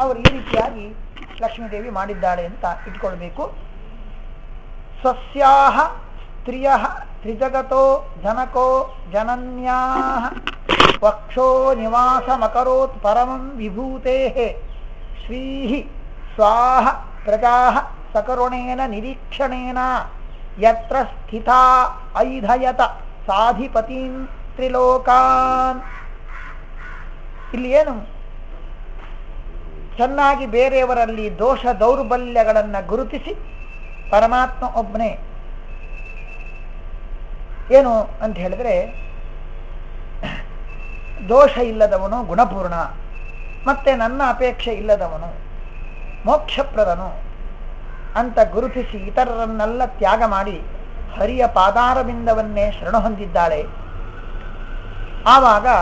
ಅವರು ಈ ರೀತಿಯಾಗಿ ಲಕ್ಷ್ಮೀದೇವಿ ಮಾಡಿದ್ದಾಳೆ ಅಂತ ಇಟ್ಕೊಳ್ಬೇಕು ಸ್ವಸ್ಯಾಹ ಸ್ತ್ರಿಯ ತ್ರಿಜಗತೋ ಜನಕೋ ಜನನ್ಯಾ ವಕ್ಷೋ ನಿವಾಸಮಕರೋತ್ ಪರಮಂ ವಿಭೂತೆ ಶ್ರೀ ಸ್ವಾಹ ಪ್ರಜಾ ಸಕರುಣೇನ ನಿರೀಕ್ಷಣೇನ ಯತ್ರ ಸ್ಥಿತಾ ಐಧಯತ ಸಾಧಿಪತೀನ್ ತ್ರಿಲೋಕಾನ್ ಇಲ್ಲಿ ಏನು ಚೆನ್ನಾಗಿ ಬೇರೆಯವರಲ್ಲಿ ದೋಷ ದೌರ್ಬಲ್ಯಗಳನ್ನು ಗುರುತಿಸಿ ಪರಮಾತ್ಮ ಒಬ್ಬನೇ ಏನು ಅಂತ ಹೇಳಿದ್ರೆ ದೋಷ ಇಲ್ಲದವನು ಗುಣಪೂರ್ಣ ಮತ್ತೆ ನನ್ನ ಅಪೇಕ್ಷೆ ಇಲ್ಲದವನು ಮೋಕ್ಷಪ್ರದನು ಅಂತ ಗುರುತಿಸಿ ಇತರರನ್ನೆಲ್ಲ ತ್ಯಾಗ ಮಾಡಿ ಹರಿಯ ಪಾದಾರವಿಂದವನ್ನೇ ಶರಣ ಹೊಂದಿದ್ದಾಳೆ ಆವಾಗ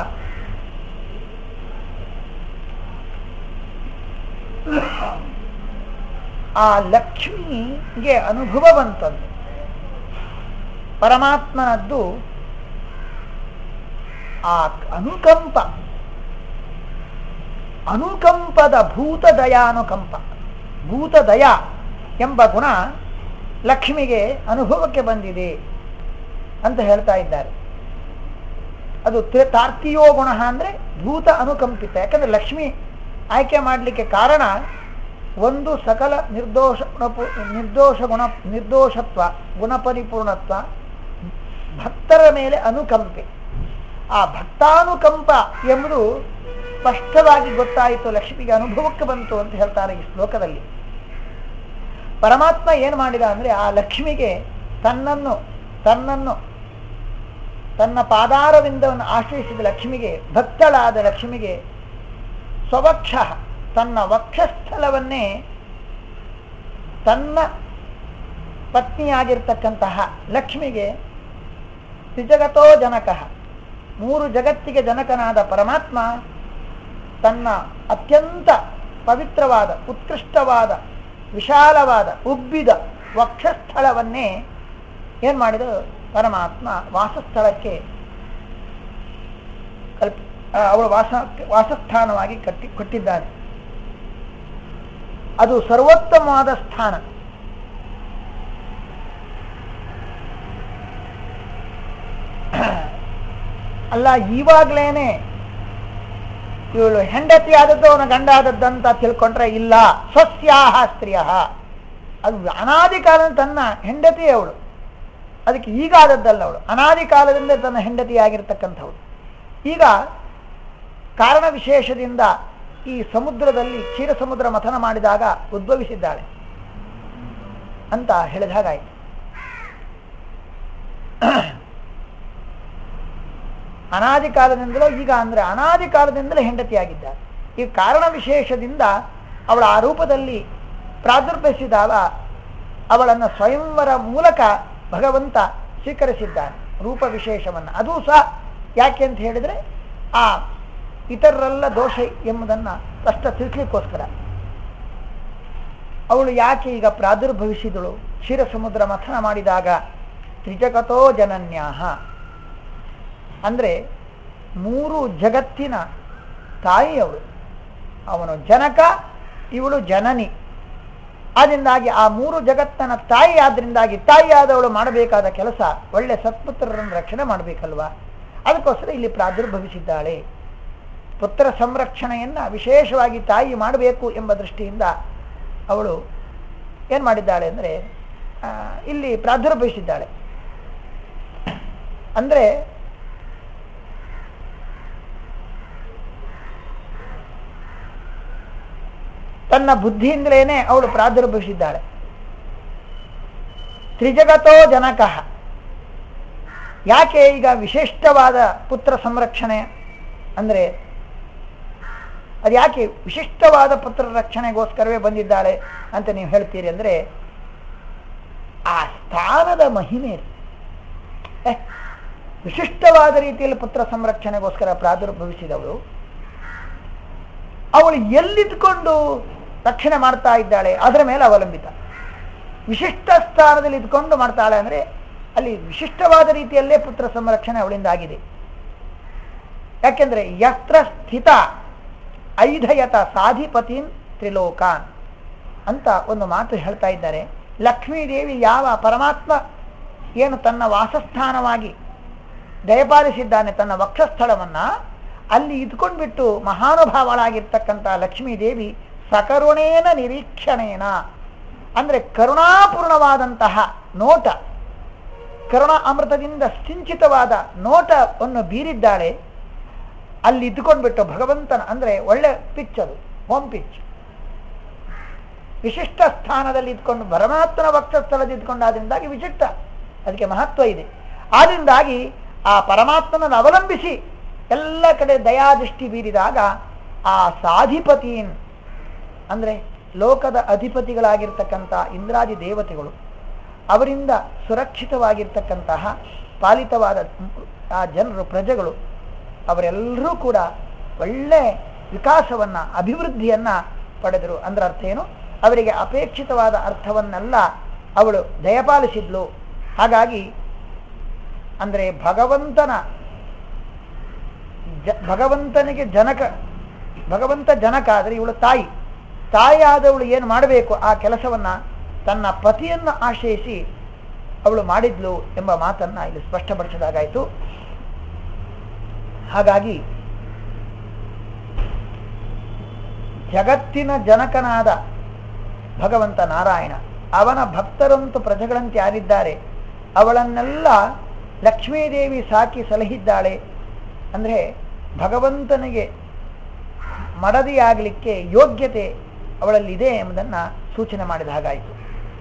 ಆ ಲಕ್ಷ್ಮಿಗೆ ಅನುಭವ ಬಂತದ್ದು ಪರಮಾತ್ಮನದ್ದು ಆ ಅನುಕಂಪ ಅನುಕಂಪದ ಭೂತದಯಾನುಕಂಪ ಭೂತದಯ ಎಂಬ ಗುಣ ಲಕ್ಷ್ಮಿಗೆ ಅನುಭವಕ್ಕೆ ಬಂದಿದೆ ಅಂತ ಹೇಳ್ತಾ ಇದ್ದಾರೆ ಅದು ತಿ- ತಾರ್ಕಿಯೋ ಗುಣ ಅಂದ್ರೆ ಭೂತ ಅನುಕಂಪಿತ ಯಾಕಂದ್ರೆ ಲಕ್ಷ್ಮಿ ಆಯ್ಕೆ ಮಾಡಲಿಕ್ಕೆ ಕಾರಣ ಒಂದು ಸಕಲ ನಿರ್ದೋಷ ಗುಣಪು ನಿರ್ದೋಷ ಗುಣ ನಿರ್ದೋಷತ್ವ ಗುಣಪರಿಪೂರ್ಣತ್ವ ಭಕ್ತರ ಮೇಲೆ ಅನುಕಂಪೆ ಆ ಭಕ್ತಾನುಕಂಪ ಎಂಬುದು ಸ್ಪಷ್ಟವಾಗಿ ಗೊತ್ತಾಯಿತು ಲಕ್ಷ್ಮಿಗೆ ಅನುಭವಕ್ಕೆ ಬಂತು ಅಂತ ಹೇಳ್ತಾರೆ ಈ ಶ್ಲೋಕದಲ್ಲಿ ಪರಮಾತ್ಮ ಏನು ಮಾಡಿದ ಅಂದ್ರೆ ಆ ಲಕ್ಷ್ಮಿಗೆ ತನ್ನನ್ನು ತನ್ನನ್ನು ತನ್ನ ಪಾದಾರವಿಂದವನ್ನು ಆಶ್ರಯಿಸಿದ ಲಕ್ಷ್ಮಿಗೆ ಭಕ್ತಳಾದ ಲಕ್ಷ್ಮಿಗೆ ಸ್ವವಕ್ಷ ತನ್ನ ವಕ್ಷಸ್ಥಲವನ್ನೇ ತನ್ನ ಪತ್ನಿಯಾಗಿರ್ತಕ್ಕಂತಹ ಲಕ್ಷ್ಮಿಗೆ ತ್ರಿಜಗತೋ ಜನಕ ಮೂರು ಜಗತ್ತಿಗೆ ಜನಕನಾದ ಪರಮಾತ್ಮ ತನ್ನ ಅತ್ಯಂತ ಪವಿತ್ರವಾದ ಉತ್ಕೃಷ್ಟವಾದ ವಿಶಾಲವಾದ ಉಬ್ಬಿದ ವಕ್ಷಸ್ಥಳವನ್ನೇ ಏನ್ ಮಾಡಿದ ಪರಮಾತ್ಮ ವಾಸಸ್ಥಳಕ್ಕೆ ಕಲ್ಪಿ ಆ, ಅವಳ ವಾಸ ವಾಸಸ್ಥಾನವಾಗಿ ಕಟ್ಟಿ ಕೊಟ್ಟಿದ್ದಾನೆ ಅದು ಸರ್ವೋತ್ತಮವಾದ ಸ್ಥಾನ ಅಲ್ಲ ಇವಾಗ್ಲೇನೆ ಇವಳು ಹೆಂಡತಿ ಆದದ್ದು ಅವನ ಗಂಡ ಆದದ್ದಂತ ತಿಳ್ಕೊಂಡ್ರೆ ಇಲ್ಲ ಸ್ವಸ್ಯಾಹ ಸ್ತ್ರೀಯ ಅದು ಅನಾದಿ ಕಾಲದ ತನ್ನ ಹೆಂಡತಿ ಅವಳು ಅದಕ್ಕೆ ಈಗ ಆದದ್ದಲ್ಲ ಅವಳು ಅನಾದಿ ಕಾಲದಿಂದ ತನ್ನ ಹೆಂಡತಿ ಆಗಿರ್ತಕ್ಕಂಥವಳು ಈಗ ಕಾರಣ ವಿಶೇಷದಿಂದ ಈ ಸಮುದ್ರದಲ್ಲಿ ಕ್ಷೀರ ಸಮುದ್ರ ಮಥನ ಮಾಡಿದಾಗ ಉದ್ಭವಿಸಿದ್ದಾಳೆ ಅಂತ ಹೇಳಿದ ಹಾಗಾಯ್ತು ಅನಾದಿ ಕಾಲದಿಂದಲೂ ಈಗ ಅಂದ್ರೆ ಅನಾದಿ ಕಾಲದಿಂದಲೇ ಹೆಂಡತಿಯಾಗಿದ್ದಾರೆ ಈ ಕಾರಣ ವಿಶೇಷದಿಂದ ಅವಳ ಆ ರೂಪದಲ್ಲಿ ಪ್ರಾದುರ್ಭವಿಸಿದಾಗ ಅವಳನ್ನು ಸ್ವಯಂವರ ಮೂಲಕ ಭಗವಂತ ಸ್ವೀಕರಿಸಿದ್ದಾನೆ ರೂಪ ವಿಶೇಷವನ್ನು ಅದೂ ಸಹ ಯಾಕೆ ಅಂತ ಹೇಳಿದ್ರೆ ಆ ಇತರರೆಲ್ಲ ದೋಷ ಎಂಬುದನ್ನು ಸ್ಪಷ್ಟ ತಿಳಿಸ್ಲಿಕ್ಕೋಸ್ಕರ ಅವಳು ಯಾಕೆ ಈಗ ಪ್ರಾದುರ್ಭವಿಸಿದಳು ಕ್ಷೀರ ಸಮುದ್ರ ಮಥನ ಮಾಡಿದಾಗ ತ್ರಿಜಗತೋ ಜನನ್ಯಾಹ ಅಂದ್ರೆ ಮೂರು ಜಗತ್ತಿನ ತಾಯಿ ಅವಳು ಅವನು ಜನಕ ಇವಳು ಜನನಿ ಆದ್ರಿಂದಾಗಿ ಆ ಮೂರು ಜಗತ್ತನ ತಾಯಿ ಆದ್ರಿಂದಾಗಿ ತಾಯಿಯಾದವಳು ಮಾಡಬೇಕಾದ ಕೆಲಸ ಒಳ್ಳೆ ಸತ್ಪುತ್ರರನ್ನು ರಕ್ಷಣೆ ಮಾಡಬೇಕಲ್ವಾ ಅದಕ್ಕೋಸ್ಕರ ಇಲ್ಲಿ ಪ್ರಾದುರ್ಭವಿಸಿದ್ದಾಳೆ ಪುತ್ರ ಸಂರಕ್ಷಣೆಯನ್ನ ವಿಶೇಷವಾಗಿ ತಾಯಿ ಮಾಡಬೇಕು ಎಂಬ ದೃಷ್ಟಿಯಿಂದ ಅವಳು ಏನು ಮಾಡಿದ್ದಾಳೆ ಅಂದರೆ ಇಲ್ಲಿ ಪ್ರಾದುರ್ಭವಿಸಿದ್ದಾಳೆ ಅಂದರೆ ತನ್ನ ಬುದ್ಧಿಯಿಂದಲೇನೆ ಅವಳು ಪ್ರಾದುರ್ಭವಿಸಿದ್ದಾಳೆ ತ್ರಿಜಗತೋ ಜನಕಃ ಯಾಕೆ ಈಗ ವಿಶಿಷ್ಟವಾದ ಪುತ್ರ ಸಂರಕ್ಷಣೆ ಅಂದರೆ ಅದು ಯಾಕೆ ವಿಶಿಷ್ಟವಾದ ಪುತ್ರ ರಕ್ಷಣೆಗೋಸ್ಕರವೇ ಬಂದಿದ್ದಾಳೆ ಅಂತ ನೀವು ಹೇಳ್ತೀರಿ ಅಂದರೆ ಆ ಸ್ಥಾನದ ಮಹಿಮೆ ಇದೆ. ಏ, ವಿಶಿಷ್ಟವಾದ ರೀತಿಯಲ್ಲಿ ಪುತ್ರ ಸಂರಕ್ಷಣೆಗೋಸ್ಕರ ಪ್ರಾದುರ್ಭವಿಸಿದವಳು ಅವಳು ಎಲ್ಲಿದ್ಕೊಂಡು ರಕ್ಷಣೆ ಮಾಡ್ತಾ ಇದ್ದಾಳೆ ಅದರ ಮೇಲೆ ಅವಲಂಬಿತ ವಿಶಿಷ್ಟ ಸ್ಥಾನದಲ್ಲಿ ಇದ್ಕೊಂಡು ಮಾಡ್ತಾಳೆ ಅಂದರೆ ಅಲ್ಲಿ ವಿಶಿಷ್ಟವಾದ ರೀತಿಯಲ್ಲೇ ಪುತ್ರ ಸಂರಕ್ಷಣೆ ಅವಳಿಂದ ಆಗಿದೆ ಯಾಕೆಂದ್ರೆ ಯತ್ರ ಸ್ಥಿತ ಐಧಯತ ಸಾಧಿಪತಿನ್ ತ್ರಿಲೋಕಾನ್ ಅಂತ ಒಂದು ಮಾತು ಹೇಳ್ತಾ ಇದ್ದಾರೆ ಲಕ್ಷ್ಮೀದೇವಿ ಯಾವ ಪರಮಾತ್ಮ ಏನು ತನ್ನ ವಾಸಸ್ಥಾನವಾಗಿ ದಯಪಾಲಿಸಿದ್ದಾನೆ ತನ್ನ ವಕ್ಷಸ್ಥಳವನ್ನ ಅಲ್ಲಿ ಇದ್ಕೊಂಡ್ಬಿಟ್ಟು ಮಹಾನುಭಾವಳಾಗಿರ್ತಕ್ಕಂಥ ಲಕ್ಷ್ಮೀದೇವಿ ಸಕರುಣೇನ ನಿರೀಕ್ಷಣೇನ ಅಂದ್ರೆ ಕರುಣಾಪೂರ್ಣವಾದಂತಹ ನೋಟ ಕರುಣಾ ಅಮೃತದಿಂದ ಸಿಂಚಿತವಾದ ನೋಟವನ್ನು ಬೀರಿದ್ದಾಳೆ ಅಲ್ಲಿ ಇದ್ಕೊಂಡ್ಬಿಟ್ಟು ಭಗವಂತನ ಅಂದ್ರೆ ಒಳ್ಳೆ ಪಿಚ್ ಅದು ಹೋಮ್ ಪಿಚ್ ವಿಶಿಷ್ಟ ಸ್ಥಾನದಲ್ಲಿ ಇದ್ಕೊಂಡು ಪರಮಾತ್ಮನ ವಕ್ಷಸ್ಥಳದಲ್ಲಿ ಇದ್ಕೊಂಡಾದ್ರಿಂದಾಗಿ ವಿಶಿಷ್ಟ ಅದಕ್ಕೆ ಮಹತ್ವ ಇದೆ ಆದ್ರಿಂದಾಗಿ ಆ ಪರಮಾತ್ಮನನ್ನು ಅವಲಂಬಿಸಿ ಎಲ್ಲ ಕಡೆ ದಯಾದೃಷ್ಟಿ ಬೀರಿದಾಗ ಆ ಸಾಧಿಪತಿಯನ್ ಅಂದ್ರೆ ಲೋಕದ ಅಧಿಪತಿಗಳಾಗಿರ್ತಕ್ಕಂಥ ಇಂದ್ರಾದಿ ದೇವತೆಗಳು ಅವರಿಂದ ಸುರಕ್ಷಿತವಾಗಿರ್ತಕ್ಕಂತಹ ಪಾಲಿತವಾದ ಆ ಜನರು ಪ್ರಜೆಗಳು ಅವರೆಲ್ಲರೂ ಕೂಡ ಒಳ್ಳೆ ವಿಕಾಸವನ್ನ ಅಭಿವೃದ್ಧಿಯನ್ನ ಪಡೆದರು ಅಂದ್ರೆ ಅರ್ಥ ಏನು ಅವರಿಗೆ ಅಪೇಕ್ಷಿತವಾದ ಅರ್ಥವನ್ನೆಲ್ಲ ಅವಳು ದಯಪಾಲಿಸಿದ್ಲು ಹಾಗಾಗಿ ಅಂದ್ರೆ ಭಗವಂತನ ಜ ಭಗವಂತನಿಗೆ ಜನಕ ಭಗವಂತ ಜನಕ ಆದರೆ ಇವಳು ತಾಯಿ ತಾಯಿಯಾದವಳು ಏನು ಮಾಡಬೇಕು ಆ ಕೆಲಸವನ್ನ ತನ್ನ ಪತಿಯನ್ನು ಆಶ್ರಯಿಸಿ ಅವಳು ಮಾಡಿದ್ಲು ಎಂಬ ಮಾತನ್ನ ಇಲ್ಲಿ ಸ್ಪಷ್ಟಪಡಿಸಿದಾಗಾಯಿತು ಹಾಗಾಗಿ ಜಗತ್ತಿನ ಜನಕನಾದ ಭಗವಂತ ನಾರಾಯಣ ಅವನ ಭಕ್ತರಂತೂ ಪ್ರಜೆಗಳಂತೆ ಯಾರಿದ್ದಾರೆ ಅವಳನ್ನೆಲ್ಲ ಲಕ್ಷ್ಮೀದೇವಿ ಸಾಕಿ ಸಲಹಿದ್ದಾಳೆ ಅಂದ್ರೆ ಭಗವಂತನಿಗೆ ಮಡದಿಯಾಗಲಿಕ್ಕೆ ಯೋಗ್ಯತೆ ಅವಳಲ್ಲಿದೆ ಎಂಬುದನ್ನ ಸೂಚನೆ ಮಾಡಿದ ಹಾಗಾಯಿತು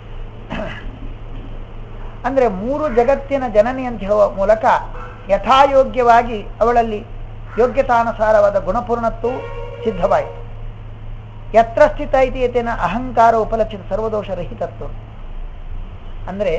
ಅಂದ್ರೆ ಮೂರು ಜಗತ್ತಿನ ಜನನಿ ಅಂತ ಹೇಳುವ ಮೂಲಕ ಯಥಾಯೋಗ್ಯವಾಗಿ ಅವಳಲ್ಲಿ ಯೋಗ್ಯತಾನುಸಾರವಾದ ಗುಣಪೂರ್ಣತ್ವವು ಸಿದ್ಧವಾಯಿತು ಯತ್ರ ಸ್ಥಿತ ಇತಿಯತೇನ ಅಹಂಕಾರ ಉಪಲಕ್ಷಿತ ಸರ್ವದೋಷ ರಹಿತತ್ವ ಅಂದ್ರೆ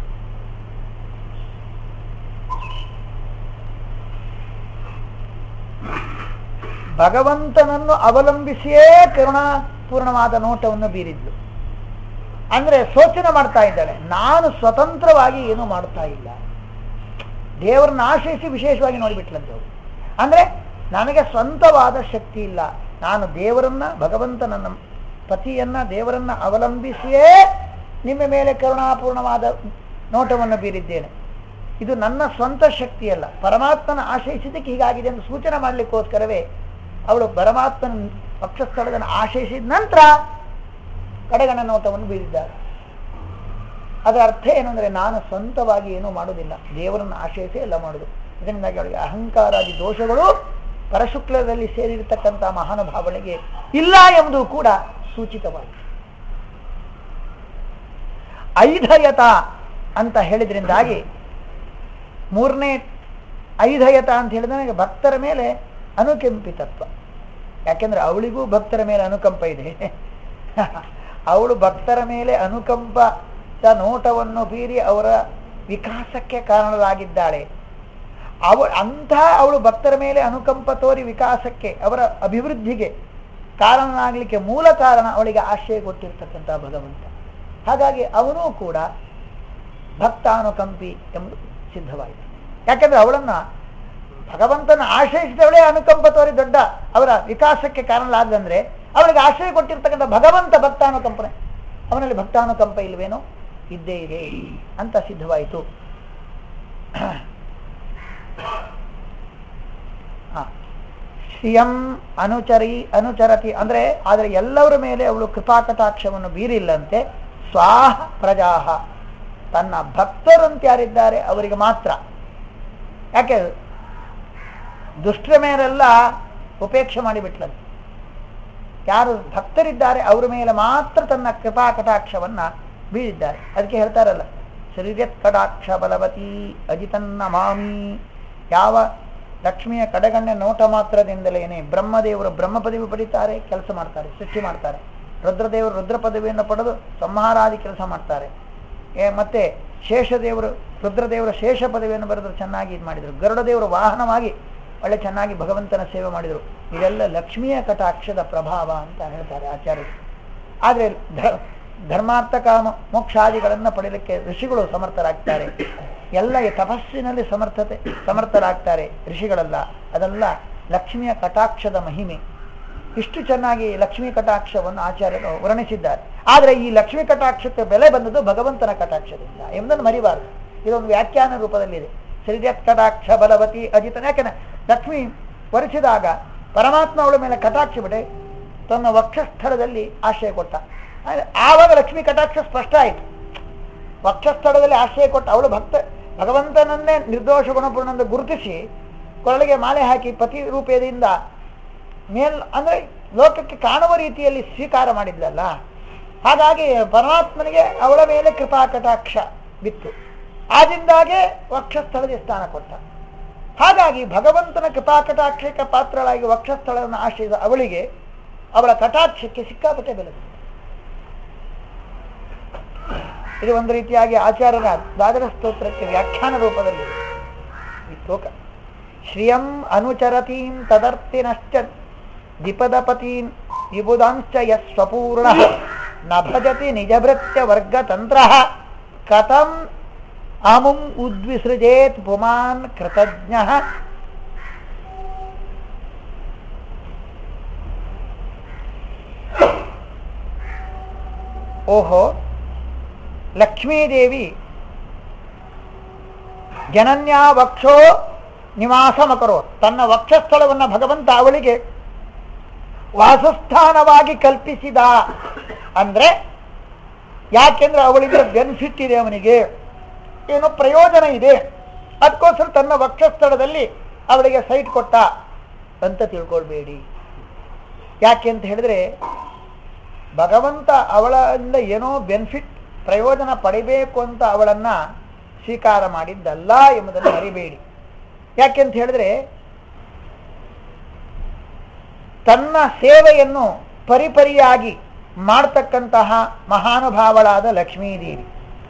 ಭಗವಂತನನ್ನು ಅವಲಂಬಿಸಿಯೇ ಕರುಣಾಪೂರ್ಣವಾದ ನೋಟವನ್ನು ಬೀರಿದ್ಲು ಅಂದ್ರೆ ಸೋಚನೆ ಮಾಡ್ತಾ ಇದ್ದಾಳೆ ನಾನು ಸ್ವತಂತ್ರವಾಗಿ ಏನು ಮಾಡ್ತಾ ಇಲ್ಲ ದೇವರನ್ನ ಆಶ್ರಯಿಸಿ ವಿಶೇಷವಾಗಿ ನೋಡಿಬಿಟ್ಲಂತೆ ಅವಳು ಅಂದ್ರೆ ನನಗೆ ಸ್ವಂತವಾದ ಶಕ್ತಿ ಇಲ್ಲ ನಾನು ದೇವರನ್ನ ಭಗವಂತನನ್ನ ಪತಿಯನ್ನ ದೇವರನ್ನ ಅವಲಂಬಿಸಿಯೇ ನಿಮ್ಮ ಮೇಲೆ ಕರುಣಾಪೂರ್ಣವಾದ ನೋಟವನ್ನು ಬೀರಿದ್ದೇನೆ ಇದು ನನ್ನ ಸ್ವಂತ ಶಕ್ತಿಯಲ್ಲ ಪರಮಾತ್ಮನ ಆಶ್ರಯಿಸಿದ್ದಕ್ಕೆ ಹೀಗಾಗಿದೆ ಎಂದು ಸೂಚನೆ ಮಾಡಲಿಕ್ಕೋಸ್ಕರವೇ ಅವಳು ಪರಮಾತ್ಮನ ಪಕ್ಷಸ್ಥಳದಲ್ಲಿ ಆಶ್ರಯಿಸಿದ ನಂತರ ಕಡೆಗಣ ನೋಟವನ್ನು ಬೀರಿದ್ದಾರೆ ಅದರ ಅರ್ಥ ಏನು ಅಂದ್ರೆ ನಾನು ಸ್ವಂತವಾಗಿ ಏನೂ ಮಾಡುವುದಿಲ್ಲ ದೇವರನ್ನು ಆಶ್ರಯಿಸಿ ಎಲ್ಲ ಮಾಡುದು ಇದರಿಂದಾಗಿ ಅವಳಿಗೆ ಅಹಂಕಾರಾದಿ ದೋಷಗಳು ಪರಶುಕ್ಲದಲ್ಲಿ ಸೇರಿರ್ತಕ್ಕಂಥ ಮಹಾನುಭಾವಳಿಗೆ ಇಲ್ಲ ಎಂಬುದು ಕೂಡ ಸೂಚಿತವಾಗಿದೆ ಐಧಯತ ಅಂತ ಹೇಳಿದ್ರಿಂದಾಗಿ ಮೂರನೇ ಐಧಯತ ಅಂತ ಹೇಳಿದ್ರೆ ಭಕ್ತರ ಮೇಲೆ ಅನುಕಂಪಿತತ್ವ ಯಾಕೆಂದ್ರೆ ಅವಳಿಗೂ ಭಕ್ತರ ಮೇಲೆ ಅನುಕಂಪ ಇದೆ ಅವಳು ಭಕ್ತರ ಮೇಲೆ ಅನುಕಂಪದ ನೋಟವನ್ನು ಬೀರಿ ಅವರ ವಿಕಾಸಕ್ಕೆ ಕಾರಣರಾಗಿದ್ದಾಳೆ ಅವ ಅಂಥ ಅವಳು ಭಕ್ತರ ಮೇಲೆ ಅನುಕಂಪ ತೋರಿ ವಿಕಾಸಕ್ಕೆ ಅವರ ಅಭಿವೃದ್ಧಿಗೆ ಕಾರಣನಾಗಲಿಕ್ಕೆ ಮೂಲ ಕಾರಣ ಅವಳಿಗೆ ಆಶ್ರಯ ಕೊಟ್ಟಿರ್ತಕ್ಕಂಥ ಭಗವಂತ ಹಾಗಾಗಿ ಅವನೂ ಕೂಡ ಭಕ್ತಾನುಕಂಪಿ ಎಂಬುದು ಸಿದ್ಧವಾಯಿತು ಯಾಕೆಂದ್ರೆ ಅವಳನ್ನ ಭಗವಂತನ ಆಶ್ರಯಿಸಿದವಳೇ ಅನುಕಂಪ ತೋರಿ ದೊಡ್ಡ ಅವರ ವಿಕಾಸಕ್ಕೆ ಕಾರಣಲಾಗದಂದ್ರೆ ಅವಳಿಗೆ ಆಶ್ರಯ ಕೊಟ್ಟಿರ್ತಕ್ಕಂಥ ಭಗವಂತ ಭಕ್ತಾನುಕಂಪನೆ ಅವನಲ್ಲಿ ಭಕ್ತಾನುಕಂಪ ಇಲ್ವೇನೋ ಇದ್ದೇ ಇದೆ ಅಂತ ಸಿದ್ಧವಾಯಿತು ಹ. ಶ್ರಿಯಂ ಅನುಚರಿ ಅನುಚರತಿ ಅಂದ್ರೆ ಆದರೆ ಎಲ್ಲವರ ಮೇಲೆ ಅವಳು ಕೃಪಾಕಟಾಕ್ಷವನ್ನು ಬೀರಿಲ್ಲಂತೆ ಸ್ವಾಹ ಪ್ರಜಾಹ ತನ್ನ ಭಕ್ತರಂತೆ ಯಾರಿದ್ದಾರೆ ಅವರಿಗೆ ಮಾತ್ರ ಯಾಕೆ ದುಷ್ಟರ ಮೇಲೆಲ್ಲ ಉಪೇಕ್ಷೆ ಮಾಡಿಬಿಟ್ಲಂತೆ ಯಾರು ಭಕ್ತರಿದ್ದಾರೆ ಅವರ ಮೇಲೆ ಮಾತ್ರ ತನ್ನ ಕೃಪಾ ಕಟಾಕ್ಷವನ್ನ ಬೀರಿದ್ದಾರೆ ಅದಕ್ಕೆ ಹೇಳ್ತಾರಲ್ಲ ಶ್ರೀರತ್ ಕಟಾಕ್ಷ ಬಲವತಿ ಅಜಿತನ್ನ ಮಾಮಿ ಯಾವ ಲಕ್ಷ್ಮಿಯ ಕಡೆಗಣ್ಣ ನೋಟ ಮಾತ್ರದಿಂದಲೇನೆ ಬ್ರಹ್ಮದೇವರು ಬ್ರಹ್ಮ ಪದವಿ ಪಡಿತಾರೆ ಕೆಲಸ ಮಾಡ್ತಾರೆ ಸೃಷ್ಟಿ ಮಾಡ್ತಾರೆ ರುದ್ರದೇವರು ರುದ್ರ ಪದವಿಯನ್ನು ಪಡೆದು ಸಂಹಾರಾದಿ ಕೆಲಸ ಮಾಡ್ತಾರೆ ಏ ಮತ್ತೆ ಶೇಷದೇವರು ರುದ್ರದೇವರ ಶೇಷ ಪದವಿಯನ್ನು ಬರೆದು ಚೆನ್ನಾಗಿ ಇದು ಮಾಡಿದರು ಗರುಡದೇವರು ವಾಹನವಾಗಿ ಒಳ್ಳೆ ಚೆನ್ನಾಗಿ ಭಗವಂತನ ಸೇವೆ ಮಾಡಿದರು ಇದೆಲ್ಲ ಲಕ್ಷ್ಮಿಯ ಕಟಾಕ್ಷದ ಪ್ರಭಾವ ಅಂತ ಹೇಳ್ತಾರೆ ಆಚಾರ್ಯರು ಆದರೆ ಧ- ಧರ್ಮಾರ್ಥ ಕಾಮ ಮೋಕ್ಷಾದಿಗಳನ್ನು ಪಡೆಯಲಿಕ್ಕೆ ಋಷಿಗಳು ಸಮರ್ಥರಾಗ್ತಾರೆ ಎಲ್ಲ ಈ ತಪಸ್ಸಿನಲ್ಲಿ ಸಮರ್ಥತೆ ಸಮರ್ಥರಾಗ್ತಾರೆ ಋಷಿಗಳೆಲ್ಲ ಅದೆಲ್ಲ ಲಕ್ಷ್ಮಿಯ ಕಟಾಕ್ಷದ ಮಹಿಮೆ ಇಷ್ಟು ಚೆನ್ನಾಗಿ ಲಕ್ಷ್ಮೀ ಕಟಾಕ್ಷವನ್ನು ಆಚಾರ್ಯರು ವರ್ಣಿಸಿದ್ದಾರೆ ಆದರೆ ಈ ಲಕ್ಷ್ಮೀ ಕಟಾಕ್ಷಕ್ಕೆ ಬೆಲೆ ಬಂದದ್ದು ಭಗವಂತನ ಕಟಾಕ್ಷದಿಂದ ಎಂಬುದನ್ನು ಮರಿಬಾರದು ಇದೊಂದು ವ್ಯಾಖ್ಯಾನ ರೂಪದಲ್ಲಿದೆ ಶ್ರೀಜತ್ ಕಟಾಕ್ಷ ಬಲವತಿ ಅಜಿತನ ಯಾಕೆಂದ್ರೆ ಲಕ್ಷ್ಮಿ ವರಿಸಿದಾಗ ಪರಮಾತ್ಮ ಅವಳ ಮೇಲೆ ಕಟಾಕ್ಷ ಬಿಟ್ಟೆ ತನ್ನ ವಕ್ಷಸ್ಥಳದಲ್ಲಿ ಆಶ್ರಯ ಕೊಟ್ಟ ಆದ್ರೆ ಆವಾಗ ಲಕ್ಷ್ಮೀ ಕಟಾಕ್ಷ ಸ್ಪಷ್ಟ ಆಯಿತು ವಕ್ಷಸ್ಥಳದಲ್ಲಿ ಆಶ್ರಯ ಕೊಟ್ಟ ಅವಳು ಭಕ್ತ ಭಗವಂತನನ್ನೇ ನಿರ್ದೋಷ ಗುಣಪೂರ್ಣಂದು ಗುರುತಿಸಿ ಕೊರಳಿಗೆ ಮಾಲೆ ಹಾಕಿ ಪತಿ ರೂಪದಿಂದ ಮೇಲ್ ಅಂದ್ರೆ ಲೋಕಕ್ಕೆ ಕಾಣುವ ರೀತಿಯಲ್ಲಿ ಸ್ವೀಕಾರ ಮಾಡಿದ್ಲಲ್ಲ ಹಾಗಾಗಿ ಪರಮಾತ್ಮನಿಗೆ ಅವಳ ಮೇಲೆ ಕೃಪಾ ಕಟಾಕ್ಷ ಬಿತ್ತು ಆದಿಂದಾಗೆ ವಕ್ಷಸ್ಥಳದ ಸ್ಥಾನ ಕೊಟ್ಟ ಹಾಗಾಗಿ ಭಗವಂತನ ಕೃಪಾ ಕಟಾಕ್ಷಕ್ಕೆ ಪಾತ್ರಳಾಗಿ ವಕ್ಷಸ್ಥಳವನ್ನು ಆಶ್ರಯಿಸಿದ ಅವಳಿಗೆ ಅವಳ ಕಟಾಕ್ಷಕ್ಕೆ ಸಿಕ್ಕಾಪಟ್ಟೆ ಬೆಲೆ ಬಂತು. ಇದು ಒಂದು ರೀತಿಯಾಗಿ ಆಚಾರ್ಯರ ದ್ವಾದರ ಸ್ತೋತ್ರಕ್ಕೆ ವ್ಯಾಖ್ಯಾನ ರೂಪದಲ್ಲಿ ಈ ಶ್ಲೋಕ ಶ್ರಿಯಂ ಅನುಚರತೀಂ ತದರ್ತಿನಶ್ಚ ದ್ವಿಪದಪತೀನ್ ವಿಬುಧಾಂಶ್ಚ ಯಸ್ವಪೂರ್ಣ ನ ಭಜತಿ ನಿಜಭೃತ್ಯ ವರ್ಗತಂತ್ರ ಕಥಂ ಅಮುಂ ಉದ್ವಿಸೃಜೇತ್ ಪುಮಾನ್ ಕೃತಜ್ಞ ಓಹೋ ಲಕ್ಷ್ಮೀದೇವಿ ಜನನ್ಯಾ ವಕ್ಷೋ ನಿವಾಸಮಕರೋ ತನ್ನ ವಕ್ಷಸ್ಥಳವನ್ನು ಭಗವಂತ ಅವಳಿಗೆ ವಾಸಸ್ಥಾನವಾಗಿ ಕಲ್ಪಿಸಿದ ಅಂದ್ರೆ ಯಾಕೆಂದ್ರೆ ಅವಳಿಗೆ ಬೆನಿಫಿಟ್ ಇದೆ ಅವನಿಗೆ ಏನೋ ಪ್ರಯೋಜನ ಇದೆ ಅದಕ್ಕೋಸ್ಕರ ತನ್ನ ವಕ್ಷಸ್ಥಳದಲ್ಲಿ ಅವಳಿಗೆ ಸೈಟ್ ಕೊಟ್ಟ ಅಂತ ತಿಳ್ಕೊಳ್ಬೇಡಿ ಯಾಕೆ ಅಂತ ಹೇಳಿದ್ರೆ ಭಗವಂತ ಅವಳಿಂದ ಏನೋ ಬೆನಿಫಿಟ್ ಪ್ರಯೋಜನ ಪಡಿಬೇಕು ಅಂತ ಅವಳನ್ನ ಸ್ವೀಕಾರ ಮಾಡಿದ್ದಲ್ಲ ಎಂಬುದನ್ನು ಮರಿಬೇಡಿ ಯಾಕೆಂತ ಹೇಳಿದ್ರೆ ತನ್ನ ಸೇವೆಯನ್ನು ಪರಿಪರಿಯಾಗಿ ಮಾಡ್ತಕ್ಕಂತಹ ಮಹಾನುಭಾವಳಾದ ಲಕ್ಷ್ಮೀದೇವಿ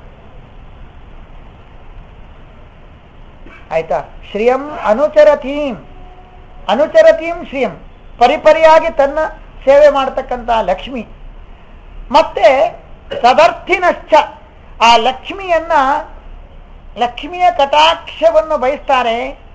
ಆಯ್ತಾ ಶ್ರಿಯಂ ಅನುಚರತೀಂ ಅನುಚರತೀಂ ಶ್ರಿಯಂ ಪರಿಪರಿಯಾಗಿ ತನ್ನ ಸೇವೆ ಮಾಡತಕ್ಕಂತಹ ಲಕ್ಷ್ಮಿ ಮತ್ತೆ ತದರ್ಥಿನಶ್ಚ ಆ ಲಕ್ಷ್ಮಿಯನ್ನ ಲಕ್ಷ್ಮಿಯ ಕಟಾಕ್ಷವನ್ನು ಬಯಸ್ತಾರೆ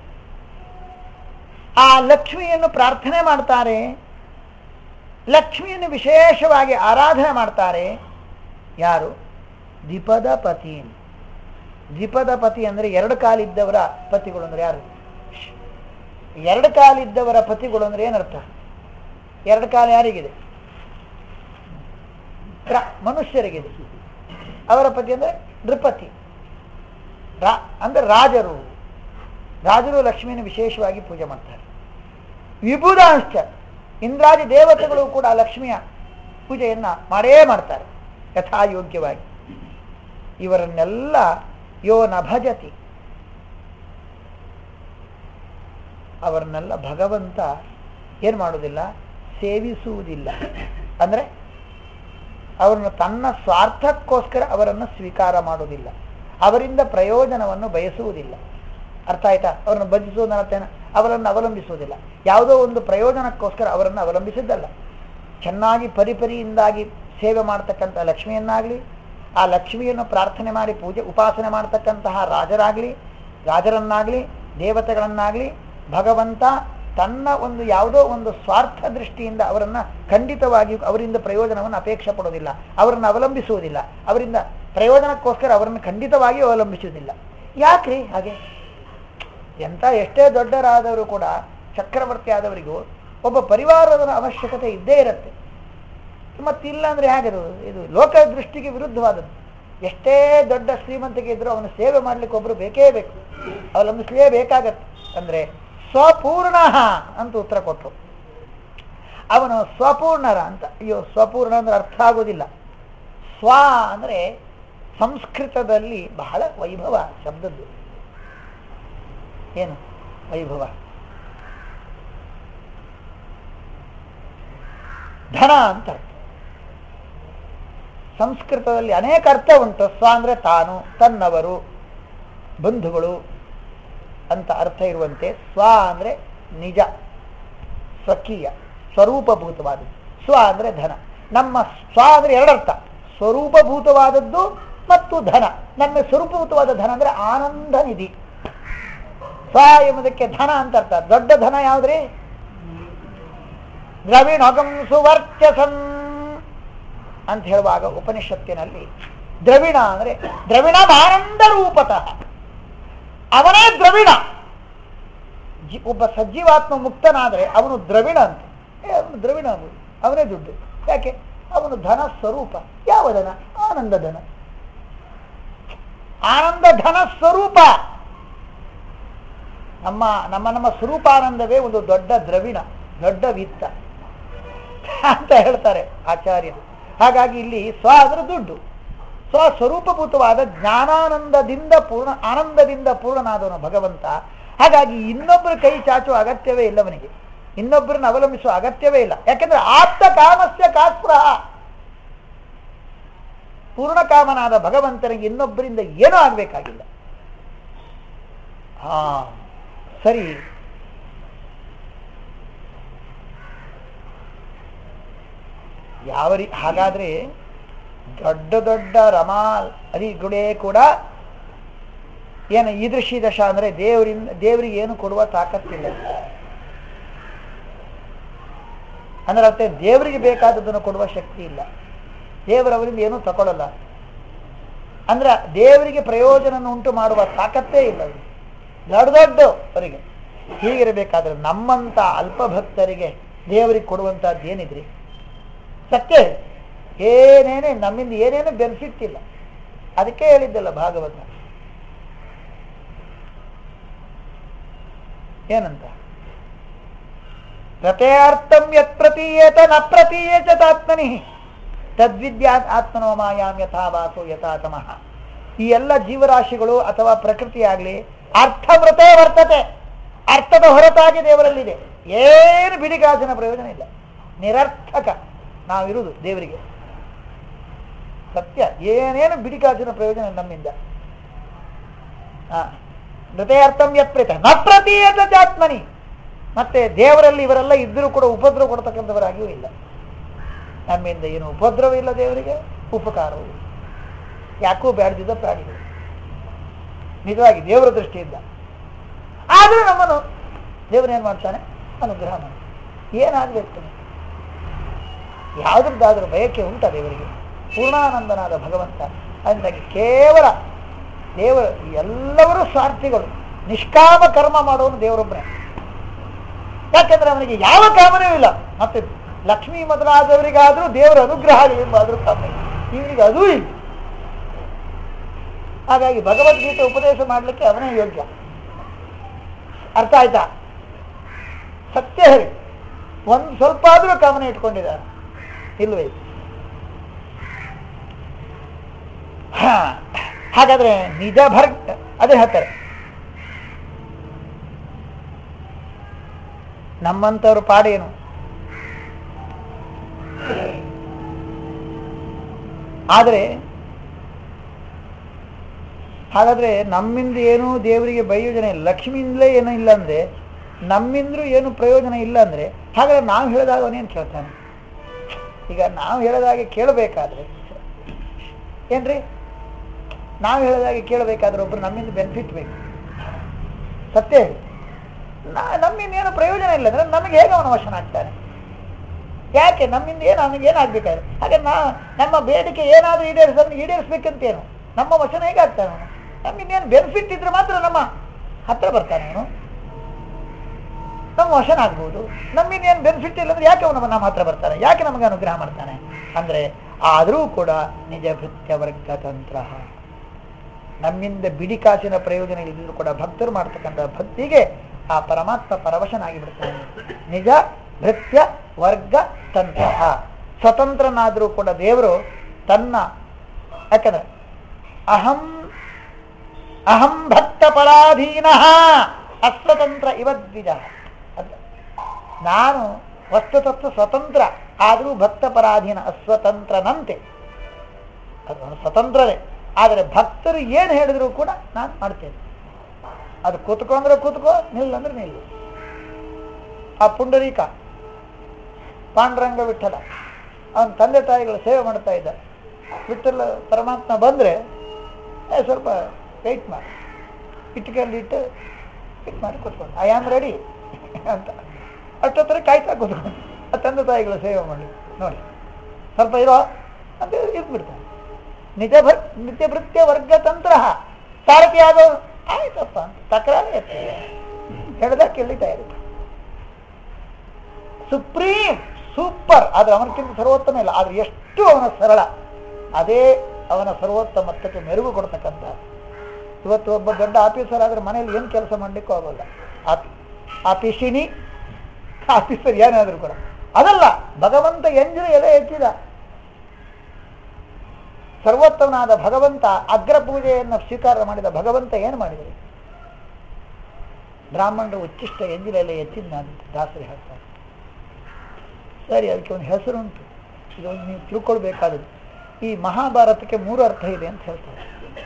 ಆ ಲಕ್ಷ್ಮಿಯನ್ನು ಪ್ರಾರ್ಥನೆ ಮಾಡ್ತಾರೆ ಲಕ್ಷ್ಮಿಯನ್ನು ವಿಶೇಷವಾಗಿ ಆರಾಧನೆ ಮಾಡ್ತಾರೆ ಯಾರು ದ್ವಿಪದ ಪತಿ ದ್ವಿಪದ ಪತಿ ಅಂದ್ರೆ ಎರಡು ಕಾಲಿದ್ದವರ ಪತಿಗಳು ಅಂದ್ರೆ ಯಾರು ಎರಡು ಕಾಲಿದ್ದವರ ಪತಿಗಳು ಅಂದ್ರೆ ಏನರ್ಥ ಎರಡು ಕಾಲು ಯಾರಿಗಿದೆ ರ- ಮನುಷ್ಯರಿಗಿದೆ ಅವರ ಪತಿ ಅಂದ್ರೆ ನೃಪತಿ ರಾ ಅಂದ್ರೆ ರಾಜರು ರಾಜರು ಲಕ್ಷ್ಮಿಯನ್ನು ವಿಶೇಷವಾಗಿ ಪೂಜೆ ಮಾಡ್ತಾರೆ ವಿಭುಧಾಂಶ ಇಂದ್ರಾದಿ ದೇವತೆಗಳು ಕೂಡ ಲಕ್ಷ್ಮಿಯ ಪೂಜೆಯನ್ನ ಮಾಡೇ ಮಾಡ್ತಾರೆ ಯಥಾಯೋಗ್ಯವಾಗಿ ಇವರನ್ನೆಲ್ಲ ಯೋ ನ ಭಜತಿ ಅವರನ್ನೆಲ್ಲ ಭಗವಂತ ಏನ್ ಮಾಡುವುದಿಲ್ಲ ಸೇವಿಸುವುದಿಲ್ಲ ಅಂದ್ರೆ ಅವರನ್ನು ತನ್ನ ಸ್ವಾರ್ಥಕ್ಕೋಸ್ಕರ ಅವರನ್ನು ಸ್ವೀಕಾರ ಮಾಡುವುದಿಲ್ಲ ಅವರಿಂದ ಪ್ರಯೋಜನವನ್ನು ಬಯಸುವುದಿಲ್ಲ ಅರ್ಥ ಆಯ್ತಾ ಅವರನ್ನು ಭಜಿಸುವುದನ್ನ ಅರ್ಥೇನ ಅವರನ್ನು ಅವಲಂಬಿಸುವುದಿಲ್ಲ ಯಾವುದೋ ಒಂದು ಪ್ರಯೋಜನಕ್ಕೋಸ್ಕರ ಅವರನ್ನು ಅವಲಂಬಿಸಿದ್ದಲ್ಲ ಚೆನ್ನಾಗಿ ಪರಿಪರಿಯಿಂದಾಗಿ ಸೇವೆ ಮಾಡ್ತಕ್ಕಂಥ ಲಕ್ಷ್ಮಿಯನ್ನಾಗಲಿ ಆ ಲಕ್ಷ್ಮಿಯನ್ನು ಪ್ರಾರ್ಥನೆ ಮಾಡಿ ಪೂಜೆ ಉಪಾಸನೆ ಮಾಡ್ತಕ್ಕಂತಹ ರಾಜರಾಗಲಿ ರಾಜರನ್ನಾಗಲಿ ದೇವತೆಗಳನ್ನಾಗಲಿ ಭಗವಂತ ತನ್ನ ಒಂದು ಯಾವುದೋ ಒಂದು ಸ್ವಾರ್ಥ ದೃಷ್ಟಿಯಿಂದ ಅವರನ್ನ ಖಂಡಿತವಾಗಿ ಅವರಿಂದ ಪ್ರಯೋಜನವನ್ನು ಅಪೇಕ್ಷೆ ಪಡೋದಿಲ್ಲ ಅವರನ್ನು ಅವಲಂಬಿಸುವುದಿಲ್ಲ ಅವರಿಂದ ಪ್ರಯೋಜನಕ್ಕೋಸ್ಕರ ಅವರನ್ನು ಖಂಡಿತವಾಗಿ ಅವಲಂಬಿಸುವುದಿಲ್ಲ ಯಾಕ್ರಿ ಹಾಗೆ ಎಂತ ಎಷ್ಟೇ ದೊಡ್ಡರಾದವರು ಕೂಡ ಚಕ್ರವರ್ತಿ ಆದವರಿಗೂ ಒಬ್ಬ ಪರಿವಾರದ ಅವಶ್ಯಕತೆ ಇದ್ದೇ ಇರುತ್ತೆ ಮತ್ತಿಲ್ಲ ಅಂದ್ರೆ ಹೇಗದು ಇದು ಲೋಕ ದೃಷ್ಟಿಗೆ ವಿರುದ್ಧವಾದದ್ದು ಎಷ್ಟೇ ದೊಡ್ಡ ಶ್ರೀಮಂತಿಗೆ ಇದ್ರೂ ಅವನು ಸೇವೆ ಮಾಡ್ಲಿಕ್ಕೆ ಒಬ್ರು ಬೇಕೇ ಬೇಕು ಅವಲಂಬಿಸಲೇಬೇಕಾಗತ್ತೆ ಅಂದ್ರೆ ಸ್ವಪೂರ್ಣ ಅಂತ ಉತ್ತರ ಕೊಟ್ಟರು ಅವನು ಸ್ವಪೂರ್ಣರ ಅಂತ ಅಯ್ಯೋ ಸ್ವಪೂರ್ಣ ಅಂದ್ರೆ ಅರ್ಥ ಆಗೋದಿಲ್ಲ ಸ್ವ ಅಂದ್ರೆ ಸಂಸ್ಕೃತದಲ್ಲಿ ಬಹಳ ವೈಭವ ಶಬ್ದದ್ದು ಏನು ವೈಭವ ಧನ ಅಂತ ಅರ್ಥ ಸಂಸ್ಕೃತದಲ್ಲಿ ಅನೇಕ ಅರ್ಥ ಉಂಟು ಸ್ವ ಅಂದ್ರೆ ತಾನು ತನ್ನವರು ಬಂಧುಗಳು ಅಂತ ಅರ್ಥ ಇರುವಂತೆ ಸ್ವ ಅಂದ್ರೆ ನಿಜ ಸ್ವಕೀಯ ಸ್ವರೂಪಭೂತವಾದದ್ದು ಸ್ವ ಅಂದ್ರೆ ಧನ ನಮ್ಮ ಸ್ವ ಅಂದ್ರೆ ಎರಡರ್ಥ ಸ್ವರೂಪಭೂತವಾದದ್ದು ಮತ್ತು ಧನ ನಮ್ಮ ಸ್ವರೂಪಭೂತವಾದ ಧನ ಅಂದ್ರೆ ಆನಂದ ನಿಧಿ ಸ್ವ ಎಂಬುದಕ್ಕೆ ಧನ ಅಂತ ಅರ್ಥ ದೊಡ್ಡ ಧನ ಯಾವ್ದ್ರಿ ದ್ರವಿಣೊಗಂ ಸುವರ್ಚಸನ್ ಅಂತ ಹೇಳುವಾಗ ಉಪನಿಷತ್ತಿನಲ್ಲಿ ದ್ರವಿಣ ಅಂದ್ರೆ ದ್ರವಿಣ ಆನಂದ ರೂಪತಃ ಅವನೇ ದ್ರವಿಣ ಜಿ- ಒಬ್ಬ ಸಜ್ಜೀವಾತ್ಮ ಮುಕ್ತನಾದ್ರೆ ಅವನು ದ್ರವಿಣ ಅಂತ ಏ, ಅವನು ದ್ರವಿಣ ಆಗುವುದು ಅವನೇ ದುಡ್ಡು ಯಾಕೆ ಅವನು ಧನ ಸ್ವರೂಪ ಯಾವ ಧನ ಆನಂದ ಧನ ಆನಂದ ಧನ ಸ್ವರೂಪ ನಮ್ಮ ನಮ್ಮ ನಮ್ಮ ಸ್ವರೂಪಾನಂದವೇ ಒಂದು ದೊಡ್ಡ ದ್ರವಿಣ ದೊಡ್ಡ ವಿತ್ತ ಅಂತ ಹೇಳ್ತಾರೆ ಆಚಾರ್ಯರು ಹಾಗಾಗಿ ಇಲ್ಲಿ ಸ್ವ ಅಂದ್ರೆ ದುಡ್ಡು ಸ್ವ ಸ್ವರೂಪಭೂತವಾದ ಜ್ಞಾನಾನಂದದಿಂದ ಪೂರ್ಣ ಆನಂದದಿಂದ ಪೂರ್ಣನಾದವನು ಭಗವಂತ ಹಾಗಾಗಿ ಇನ್ನೊಬ್ಬರ ಕೈ ಚಾಚುವ ಅಗತ್ಯವೇ ಇಲ್ಲ ಅವನಿಗೆ ಇನ್ನೊಬ್ಬರನ್ನ ಅವಲಂಬಿಸುವ ಅಗತ್ಯವೇ ಇಲ್ಲ ಯಾಕೆಂದ್ರೆ ಆಪ್ತ ಕಾಮಸ್ಯ ಕಾಸ್ಪೃಹ ಪೂರ್ಣ ಕಾಮನಾದ ಭಗವಂತನಿಗೆ ಇನ್ನೊಬ್ಬರಿಂದ ಏನೂ ಆಗ್ಬೇಕಾಗಿಲ್ಲ ಹಾ ಸರಿ ಯಾವ ರೀ ಹಾಗಾದ್ರೆ ದೊಡ್ಡ ದೊಡ್ಡ ರಮಾ ಅದಿಗುಡೇ ಕೂಡ ಏನು ಈದೃಶಿ ದಶ ಅಂದ್ರೆ ದೇವರಿಂದ ದೇವರಿಗೆ ಏನು ಕೊಡುವ ತಾಕತ್ತಿಲ್ಲ ಅಂದ್ರೆ ಅರ್ಥ ದೇವರಿಗೆ ಬೇಕಾದದ್ದನ್ನು ಕೊಡುವ ಶಕ್ತಿ ಇಲ್ಲ ದೇವರವರಿಂದ ಏನೂ ತಗೊಳ್ಳಲ್ಲ ಅಂದ್ರೆ ದೇವರಿಗೆ ಪ್ರಯೋಜನ ಉಂಟು ಮಾಡುವ ತಾಕತ್ತೇ ಇಲ್ಲ ಅವರಿಗೆ ದೊಡ್ಡ ದೊಡ್ಡ ಅವರಿಗೆ ಹೀಗಿರಬೇಕಾದ್ರೆ ನಮ್ಮಂತ ಅಲ್ಪಭಕ್ತರಿಗೆ ದೇವರಿಗೆ ಕೊಡುವಂತಹದ್ದು ಏನಿದ್ರಿ ಸತ್ಯ ಹೇಳಿ. ಏನೇನೇ ನಮ್ಮಿಂದ ಏನೇನು ಬೆನಿಫಿಟ್ ಇಲ್ಲ ಅದಕ್ಕೆ ಹೇಳಿದ್ದಲ್ಲ ಭಾಗವತ ಏನಂತ ರಥಯಾರ್ಥಂ ಯತ್ ಪ್ರತೀಯೇತ ನ ಪ್ರತೀಯೇತ ತಾತ್ಮನಿ ತದ್ವಿದ್ಯಾ ಆತ್ಮನೋ ಮಾಯಾಂ ಯಥಾ ವಾಸೋ ಯಥಾ ತಮಃ ಈ ಎಲ್ಲ ಜೀವರಾಶಿಗಳು ಅಥವಾ ಪ್ರಕೃತಿ ಆಗಲಿ ಅರ್ಥಮೃತೇ ವರ್ತತೆ ಅರ್ಥದ ಹೊರತಾಗಿ ದೇವರಲ್ಲಿದೆ ಏನು ಬಿಡಿಗಾಸಿನ ಪ್ರಯೋಜನ ಇಲ್ಲ ನಿರರ್ಥಕ ನಾವಿರುವುದು ದೇವರಿಗೆ ಸತ್ಯ ಏನೇನು ಬಿಡಿಗಾಸಿನ ಪ್ರಯೋಜನ ನಮ್ಮಿಂದ ಹೃದಯಾರ್ಥಂ ಯತ್ಪ್ರೇತ ನ ಪ್ರತೀಯತ ಚಾತ್ಮನಿ ಮತ್ತೆ ದೇವರಲ್ಲಿ ಇವರೆಲ್ಲ ಇದ್ದರೂ ಕೂಡ ಉಪದ್ರವ ಕೊಡ್ತಕ್ಕಂಥವರಾಗಿಯೂ ಇಲ್ಲ ನಮ್ಮಿಂದ ಏನು ಉಪದ್ರವ ಇಲ್ಲ ದೇವರಿಗೆ ಉಪಕಾರವೂ ಇಲ್ಲ. ಯಾಕೂ ಬೇಡದಿದ್ದ ಪ್ರಾಣಿಗಳು ನಿಜವಾಗಿ ದೇವರ ದೃಷ್ಟಿಯಿಂದ ಆದರೂ ನಮ್ಮನ್ನು ದೇವರೇನು ಮಾಡ್ತಾನೆ ಅನುಗ್ರಹ ಮಾಡಿ ಏನಾಗಬೇಕು ಯಾವುದ್ರದ್ದಾದ್ರೂ ಬಯಕೆ ಉಂಟ ದೇವರಿಗೆ ಪೂರ್ಣಾನಂದನಾದ ಭಗವಂತ ಅದರಿಂದಾಗಿ ಕೇವಲ ದೇವರು ಎಲ್ಲರೂ ಸ್ವಾರ್ಥಿಗಳು ನಿಷ್ಕಾಮ ಕರ್ಮ ಮಾಡೋನು ದೇವರೊಬ್ಬನೇ ಯಾಕಂದ್ರೆ ಅವನಿಗೆ ಯಾವ ಕಾಮನೆಯೂ ಇಲ್ಲ ಮತ್ತೆ ಲಕ್ಷ್ಮೀ ಮೊದಲಾದವರಿಗಾದ್ರೂ ದೇವರ ಅನುಗ್ರಹ ಎಂಬಾದ್ರೂ ಕಾಮನೆ ಇಲ್ಲ. ಇವನಿಗೆ ಅದೂ ಇಲ್ಲ ಹಾಗಾಗಿ ಭಗವದ್ಗೀತೆ ಉಪದೇಶ ಮಾಡಲಿಕ್ಕೆ ಅವನೇ ಯೋಗ್ಯ ಅರ್ಥ ಆಯ್ತಾ ಸತ್ಯ ಹೇಳಿ ಒಂದು ಸ್ವಲ್ಪ ಆದ್ರೂ ಕಾಮನೆ ಇಟ್ಕೊಂಡಿದ್ದಾರೆ ಇಲ್ವೇ ಹಾ ಹಾಗಾದ್ರೆ ನಿಜ ಭರ್ ಅದೇ ಹೇಳ್ತಾರೆ ನಮ್ಮಂಥವ್ರ ಪಾಡೇನು ಆದರೆ ಹಾಗಾದ್ರೆ ನಮ್ಮಿಂದ ಏನು ದೇವರಿಗೆ ಪ್ರಯೋಜನ ಇಲ್ಲ ಲಕ್ಷ್ಮಿಯಿಂದಲೇ ಏನೂ ಇಲ್ಲ ಅಂದ್ರೆ ನಮ್ಮಿಂದ್ರೂ ಏನು ಪ್ರಯೋಜನ ಇಲ್ಲ ಅಂದ್ರೆ ಹಾಗಾದ್ರೆ ನಾವು ಹೇಳಿದಾಗ ಅವನೇನು ಕೇಳ್ತಾನೆ ಈಗ ನಾವು ಹೇಳಿದಾಗೆ ಕೇಳಬೇಕಾದ್ರೆ ಏನ್ರಿ ನಾವು ಹೇಳಿದಾಗೆ ಕೇಳಬೇಕಾದ್ರೆ ಒಬ್ರು ನಮ್ಮಿಂದ ಬೆನಿಫಿಟ್ ಬೇಕು ಸತ್ಯ ಹೇಳಿ ನಾ- ನಮ್ಮಿಂದ ಏನು ಪ್ರಯೋಜನ ಇಲ್ಲ ಅಂದ್ರೆ ನಮಗೆ ಹೇಗೆ ಅವನು ವಶನಾಗ್ತಾನೆ ಯಾಕೆ ನಮ್ಮಿಂದ ಏನು ಅವನಿಗೆ ಏನಾಗಬೇಕಾದ್ರೆ ಹಾಗೆ ನಾ ನಮ್ಮ ಬೇಡಿಕೆ ಏನಾದರೂ ಈಡೇರಿಸೋದನ್ನು ಈಡೇರಿಸ್ಬೇಕಂತೇನು ನಮ್ಮ ವಶನ ಹೇಗಾಗ್ತಾನೆ ಅವನು ನಮ್ಮಿಂದ ಏನು ಬೆನಿಫಿಟ್ ಇದ್ರೆ ಮಾತ್ರ ನಮ್ಮ ಹತ್ರ ಬರ್ತಾನೆ ಅವನು ನಮ್ಮ ವಶನಾಗ್ಬೋದು ನಮ್ಮಿಂದ ಏನು ಬೆನಿಫಿಟ್ ಇಲ್ಲ ಅಂದ್ರೆ ಯಾಕೆ ಅವನು ನಮ್ಮ ಹತ್ರ ಬರ್ತಾನೆ ಯಾಕೆ ನಮಗೆ ಅನುಗ್ರಹ ಮಾಡ್ತಾನೆ ಅಂದ್ರೆ ಆದರೂ ಕೂಡ ನಿಜ ಭೃತ್ಯ ವರ್ಗ ತಂತ್ರ ನಮ್ಮಿಂದ ಬಿಡಿಕಾಸಿನ ಪ್ರಯೋಜನ ಇಲ್ಲದಿದ್ರು ಕೂಡ ಭಕ್ತರು ಮಾಡ್ತಕ್ಕಂಥ ಭಕ್ತಿಗೆ ಆ ಪರಮಾತ್ಮ ಪರವಶನಾಗಿ ಬಿಡ್ತಾನೆ ನಿಜ ಭೃತ್ಯ ವರ್ಗ ತಂತ್ರ ಸ್ವತಂತ್ರನಾದರೂ ಕೂಡ ದೇವರು ತನ್ನ ಯಾಕಂದ್ರೆ ಅಹಂ ಅಹಂ ಭಕ್ತ ಪರಾಧೀನ ಅಸ್ವತಂತ್ರ ಇವದ್ವಿಜ ಅಂತ ನಾನು ವಸ್ತುತತ್ವ ಸ್ವತಂತ್ರ ಆದರೂ ಭಕ್ತ ಪರಾಧೀನ ಅಸ್ವತಂತ್ರನಂತೆ ಅದು ಅವನು ಸ್ವತಂತ್ರನೇ ಆದರೆ ಭಕ್ತರು ಏನು ಹೇಳಿದ್ರು ಕೂಡ ನಾನು ಮಾಡ್ತೇನೆ ಅದು ಕೂತ್ಕೊಂಡ್ರೆ ಕೂತ್ಕೋ ನಿಲ್ಲಂದ್ರೆ ನಿಲ್ಲು ಆ ಪುಂಡರೀಕ ಪಾಂಡುರಂಗ ವಿಠಲ ಅವನ ತಂದೆ ತಾಯಿಗಳು ಸೇವೆ ಮಾಡ್ತಾ ಇದ್ದ ವಿಠಲ ಪರಮಾತ್ಮ ಬಂದ್ರೆ ಏ ಸ್ವಲ್ಪ ವೆಯ್ಟ್ ಮಾಡಿ ಇಟ್ಕೊಂಡು ಇಟ್ಟು ವೆಯ್ಟ್ ಮಾಡಿ ಕೂತ್ಕೊಂಡು ಐ ಆಮ್ ರೆಡಿ ಅಂತ ಅಷ್ಟೊತ್ತರ ಕಾಯ್ತಾ ಕೂತ್ಕೊಂಡು ಆ ತಂದೆ ತಾಯಿಗಳ ಸೇವೆ ಮಾಡಿ ನೋಡಿ ಸ್ವಲ್ಪ ಇರೋ ಅಂತ ಇದ್ಬಿಡ್ತಾನೆ ನಿಜ ಭರ್ ನಿತ್ಯ ಭೃತ್ಯ ವರ್ಗ ತಂತ್ರ ಸಾರಥಿ ಆದವರು ಆಯ್ತಪ್ಪ ಅಂತ ತಕರಾರು ಎತ್ತಿಲ್ಲ ಹೇಳ್ದ ಕೇಳಿತಾ ಇರುತ್ತೆ ಸುಪ್ರೀಂ ಸೂಪರ್ ಆದ್ರೆ ಅವನಕ್ಕಿಂತ ಸರ್ವೋತ್ತಮ ಇಲ್ಲ ಆದ್ರೆ ಎಷ್ಟು ಅವನ ಸರಳ ಅದೇ ಅವನ ಸರ್ವೋತ್ತಮತ್ವಕ್ಕೆ ಮೆರುಗು ಕೊಡ್ತಕ್ಕಂಥ ಇವತ್ತು ಒಬ್ಬ ದೊಡ್ಡ ಆಫೀಸರ್ ಆದ್ರೆ ಮನೇಲಿ ಏನು ಕೆಲಸ ಮಾಡ್ಲಿಕ್ಕೂ ಆಗೋಲ್ಲ ಆ- ಆ ಪಿಶಿನಿ ಆಫೀಸರ್ ಏನಾದ್ರು ಕೂಡ ಅದಲ್ಲ ಭಗವಂತ ಎಂಜಿನ ಎಲೆ ಹೆಚ್ಚಿದ ಸರ್ವೋತ್ತಮನಾದ ಭಗವಂತ ಅಗ್ರ ಪೂಜೆಯನ್ನು ಸ್ವೀಕಾರ ಮಾಡಿದ ಭಗವಂತ ಏನು ಮಾಡಿದರೆ ಬ್ರಾಹ್ಮಣರು ಉಚ್ಚಿಷ್ಟ ಎಂಜಿನ ಎಲೆ ಹೆಚ್ಚಿದ ನಾನು ದಾಸರಿ ಹೇಳ್ತಾರೆ ಸರಿ ಅದಕ್ಕೆ ಒಂದು ಹೆಸರುಂಟು ಇದೊಂದು ನೀವು ತಿಳ್ಕೊಳ್ಬೇಕಾದದ್ದು ಈ ಮಹಾಭಾರತಕ್ಕೆ ಮೂರು ಅರ್ಥ ಇದೆ ಅಂತ ಹೇಳ್ತಾರೆ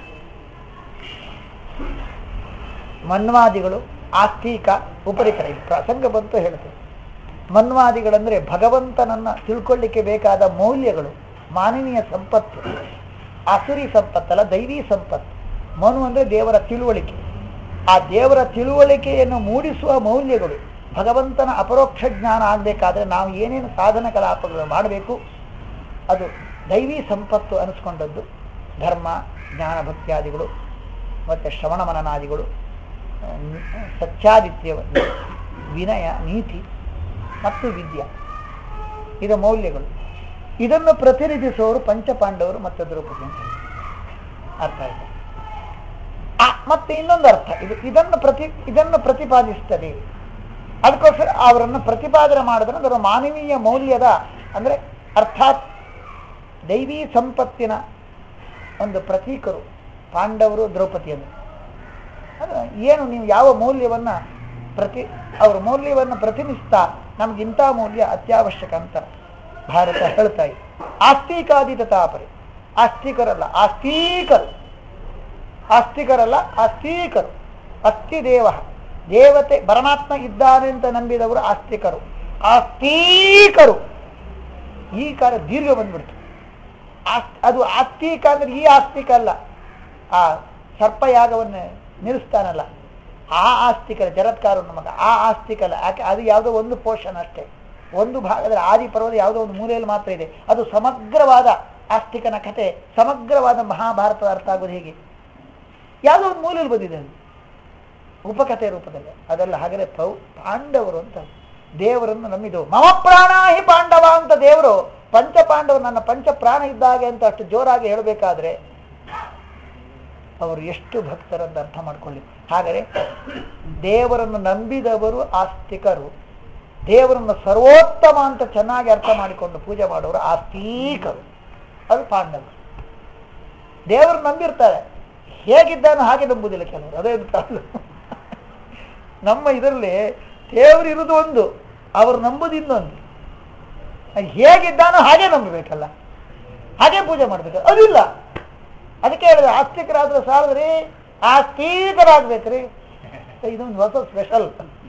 ಮನ್ವಾದಿಗಳು ಆಸ್ತಿಕ ಉಪರಿಕರ ಇದು ಪ್ರಸಂಗ ಬಂತು ಹೇಳ್ತೇವೆ ಮನ್ವಾದಿಗಳಂದ್ರೆ ಭಗವಂತನನ್ನ ತಿಳ್ಕೊಳ್ಳಿಕ್ಕೆ ಬೇಕಾದ ಮೌಲ್ಯಗಳು ಮಾನವೀಯ ಸಂಪತ್ತು ಅಸುರಿ ಸಂಪತ್ತಲ್ಲ ದೈವಿ ಸಂಪತ್ತು ಮನು ಅಂದ್ರೆ ದೇವರ ತಿಳುವಳಿಕೆ ಆ ದೇವರ ತಿಳುವಳಿಕೆಯನ್ನು ಮೂಡಿಸುವ ಮೌಲ್ಯಗಳು ಭಗವಂತನ ಅಪರೋಕ್ಷ ಜ್ಞಾನ ಆಗಬೇಕಾದ್ರೆ ನಾವು ಏನೇನು ಸಾಧನ ಕಲಾಪಗಳು ಮಾಡಬೇಕು ಅದು ದೈವಿ ಸಂಪತ್ತು ಅನಿಸ್ಕೊಂಡದ್ದು ಧರ್ಮ ಜ್ಞಾನ ಭಕ್ತ್ಯಾದಿಗಳು ಮತ್ತು ಶ್ರವಣ ಮನನಾದಿಗಳು ಆ, ನಿ- ಸತ್ಯಾದಿತ್ಯ ವಿನಯ ನೀತಿ ಮತ್ತು ವಿದ್ಯೆ ಇದು ಮೌಲ್ಯಗಳು ಇದನ್ನು ಪ್ರತಿನಿಧಿಸುವವರು ಪಂಚಪಾಂಡವರು ಮತ್ತು ದ್ರೌಪದಿ ಅಂತ ಹೇಳಿ. ಅರ್ಥ ಆಯ್ತಾ ಆ, ಮತ್ತೆ ಇನ್ನೊಂದು ಅರ್ಥ ಇದು ಇದನ್ನು ಪ್ರತಿ ಇದನ್ನು ಪ್ರತಿಪಾದಿಸ್ತದೆ ಅದಕ್ಕೋಸ್ಕರ ಅವರನ್ನು ಪ್ರತಿಪಾದನೆ ಮಾಡಿದ್ರೆ ಅದರ ಮಾನವೀಯ ಮೌಲ್ಯದ ಅಂದ್ರೆ ಅರ್ಥಾತ್ ದೈವಿ ಸಂಪತ್ತಿನ ಒಂದು ಪ್ರತೀಕರು ಪಾಂಡವರು ದ್ರೌಪದಿಯನ್ನು ಅದು ಏನು ನೀವು ಯಾವ ಮೌಲ್ಯವನ್ನ ಪ್ರತಿ ಅವರ ಮೌಲ್ಯವನ್ನು ಪ್ರತಿನಿಧಿಸ್ತಾ ನಮ್ಗೆ ಇಂಥ ಮೌಲ್ಯ ಅತ್ಯವಶ್ಯಕ ಅಂತ ಭಾರತ ಹೇಳ್ತಾ ಇದೆ ಆಸ್ತಿಕಾದಿತ ತಾಪರಿ ಆಸ್ತಿಕರಲ್ಲ ಆಸ್ತೀಕರು ಆಸ್ತಿಕರಲ್ಲ ಆಸ್ತೀಕರು ಅಸ್ಥಿ ದೇವ ದೇವತೆ ಪರಮಾತ್ಮ ಇದ್ದಾನೆ ಅಂತ ನಂಬಿದವರು ಆಸ್ತಿಕರು ಆಸ್ತೀಕರು ಈ ಕಾರ ದೀರ್ಘ ಬಂದ್ಬಿಡ್ತು ಆಸ್- ಅದು ಆಸ್ತಿಕ ಅಂದ್ರೆ ಈ ಆಸ್ತಿಕ ಅಲ್ಲ ಆ ಸರ್ಪಯಾಗವನ್ನು ನಿಲ್ಲಿಸ್ತಾನಲ್ಲ ಆ ಆಸ್ತಿಕರ ಜರತ್ಕಾರನ ಮಗ ಆ ಆಸ್ತಿಕಲ್ಲ ಯಾಕೆ ಅದು ಯಾವುದೋ ಒಂದು ಪೋಷನ್ ಅಷ್ಟೇ ಒಂದು ಭಾಗದಲ್ಲಿ ಆದಿ ಪರ್ವದ ಯಾವುದೋ ಒಂದು ಮೂಲೆಯಲ್ಲಿ ಮಾತ್ರ ಇದೆ ಅದು ಸಮಗ್ರವಾದ ಆಸ್ತಿಕನ ಕಥೆ ಸಮಗ್ರವಾದ ಮಹಾಭಾರತದ ಅರ್ಥ ಆಗೋದು ಹೇಗೆ ಯಾವುದೋ ಒಂದು ಮೂಲೆಯಲ್ಲಿ ಬಂದಿದೆ ಅದು ಉಪಕಥೆ ರೂಪದಲ್ಲಿ ಅದೆಲ್ಲ ಹಾಗಾದ್ರೆ ಪೌ ಪಾಂಡವರು ಅಂತ ದೇವರನ್ನು ನಂಬಿದ್ದು ಮಮ ಪ್ರಾಣ ಹಿ ಪಾಂಡವ ಅಂತ ದೇವರು ಪಂಚ ಪಾಂಡವರು ನನ್ನ ಪಂಚ ಪ್ರಾಣ ಇದ್ದಾಗೆ ಅಂತ ಅಷ್ಟು ಜೋರಾಗಿ ಹೇಳಬೇಕಾದ್ರೆ ಅವರು ಎಷ್ಟು ಭಕ್ತರಂತ ಅರ್ಥ ಮಾಡ್ಕೊಳ್ಳಿ ಹಾಗಾದರೆ ದೇವರನ್ನು ನಂಬಿದವರು ಆಸ್ತಿಕರು ದೇವರನ್ನು ಸರ್ವೋತ್ತಮ ಅಂತ ಚೆನ್ನಾಗಿ ಅರ್ಥ ಮಾಡಿಕೊಂಡು ಪೂಜೆ ಮಾಡೋರು ಆಸ್ತಿಕರು ಅದು ಪಾಂಡವರು ದೇವರು ನಂಬಿರ್ತಾರೆ ಹೇಗಿದ್ದಾನೋ ಹಾಗೆ ನಂಬುದಿಲ್ಲ ಕೆಲವರು ಅದೇ ಪ್ರಾಬ್ಲಮ್ ನಮ್ಮ ಇದರಲ್ಲಿ ದೇವರು ಇರುವುದು ಒಂದು ಅವರು ನಂಬುದು ಇನ್ನೊಂದು ಅದು ಹೇಗಿದ್ದಾನೋ ಹಾಗೆ ನಂಬಬೇಕಲ್ಲ ಹಾಗೆ ಪೂಜೆ ಮಾಡ್ಬೇಕು ಅದಿಲ್ಲ ಅದಕ್ಕೆ ಹೇಳಿದೆ ಆಸ್ತಿಕರಾದ್ರೆ ಸಾಲದ್ರಿ ಆಸ್ತಿಕರಾಗ್ಬೇಕ್ರಿ ಇದೊಂದು ಹೊಸ ಸ್ಪೆಷಲ್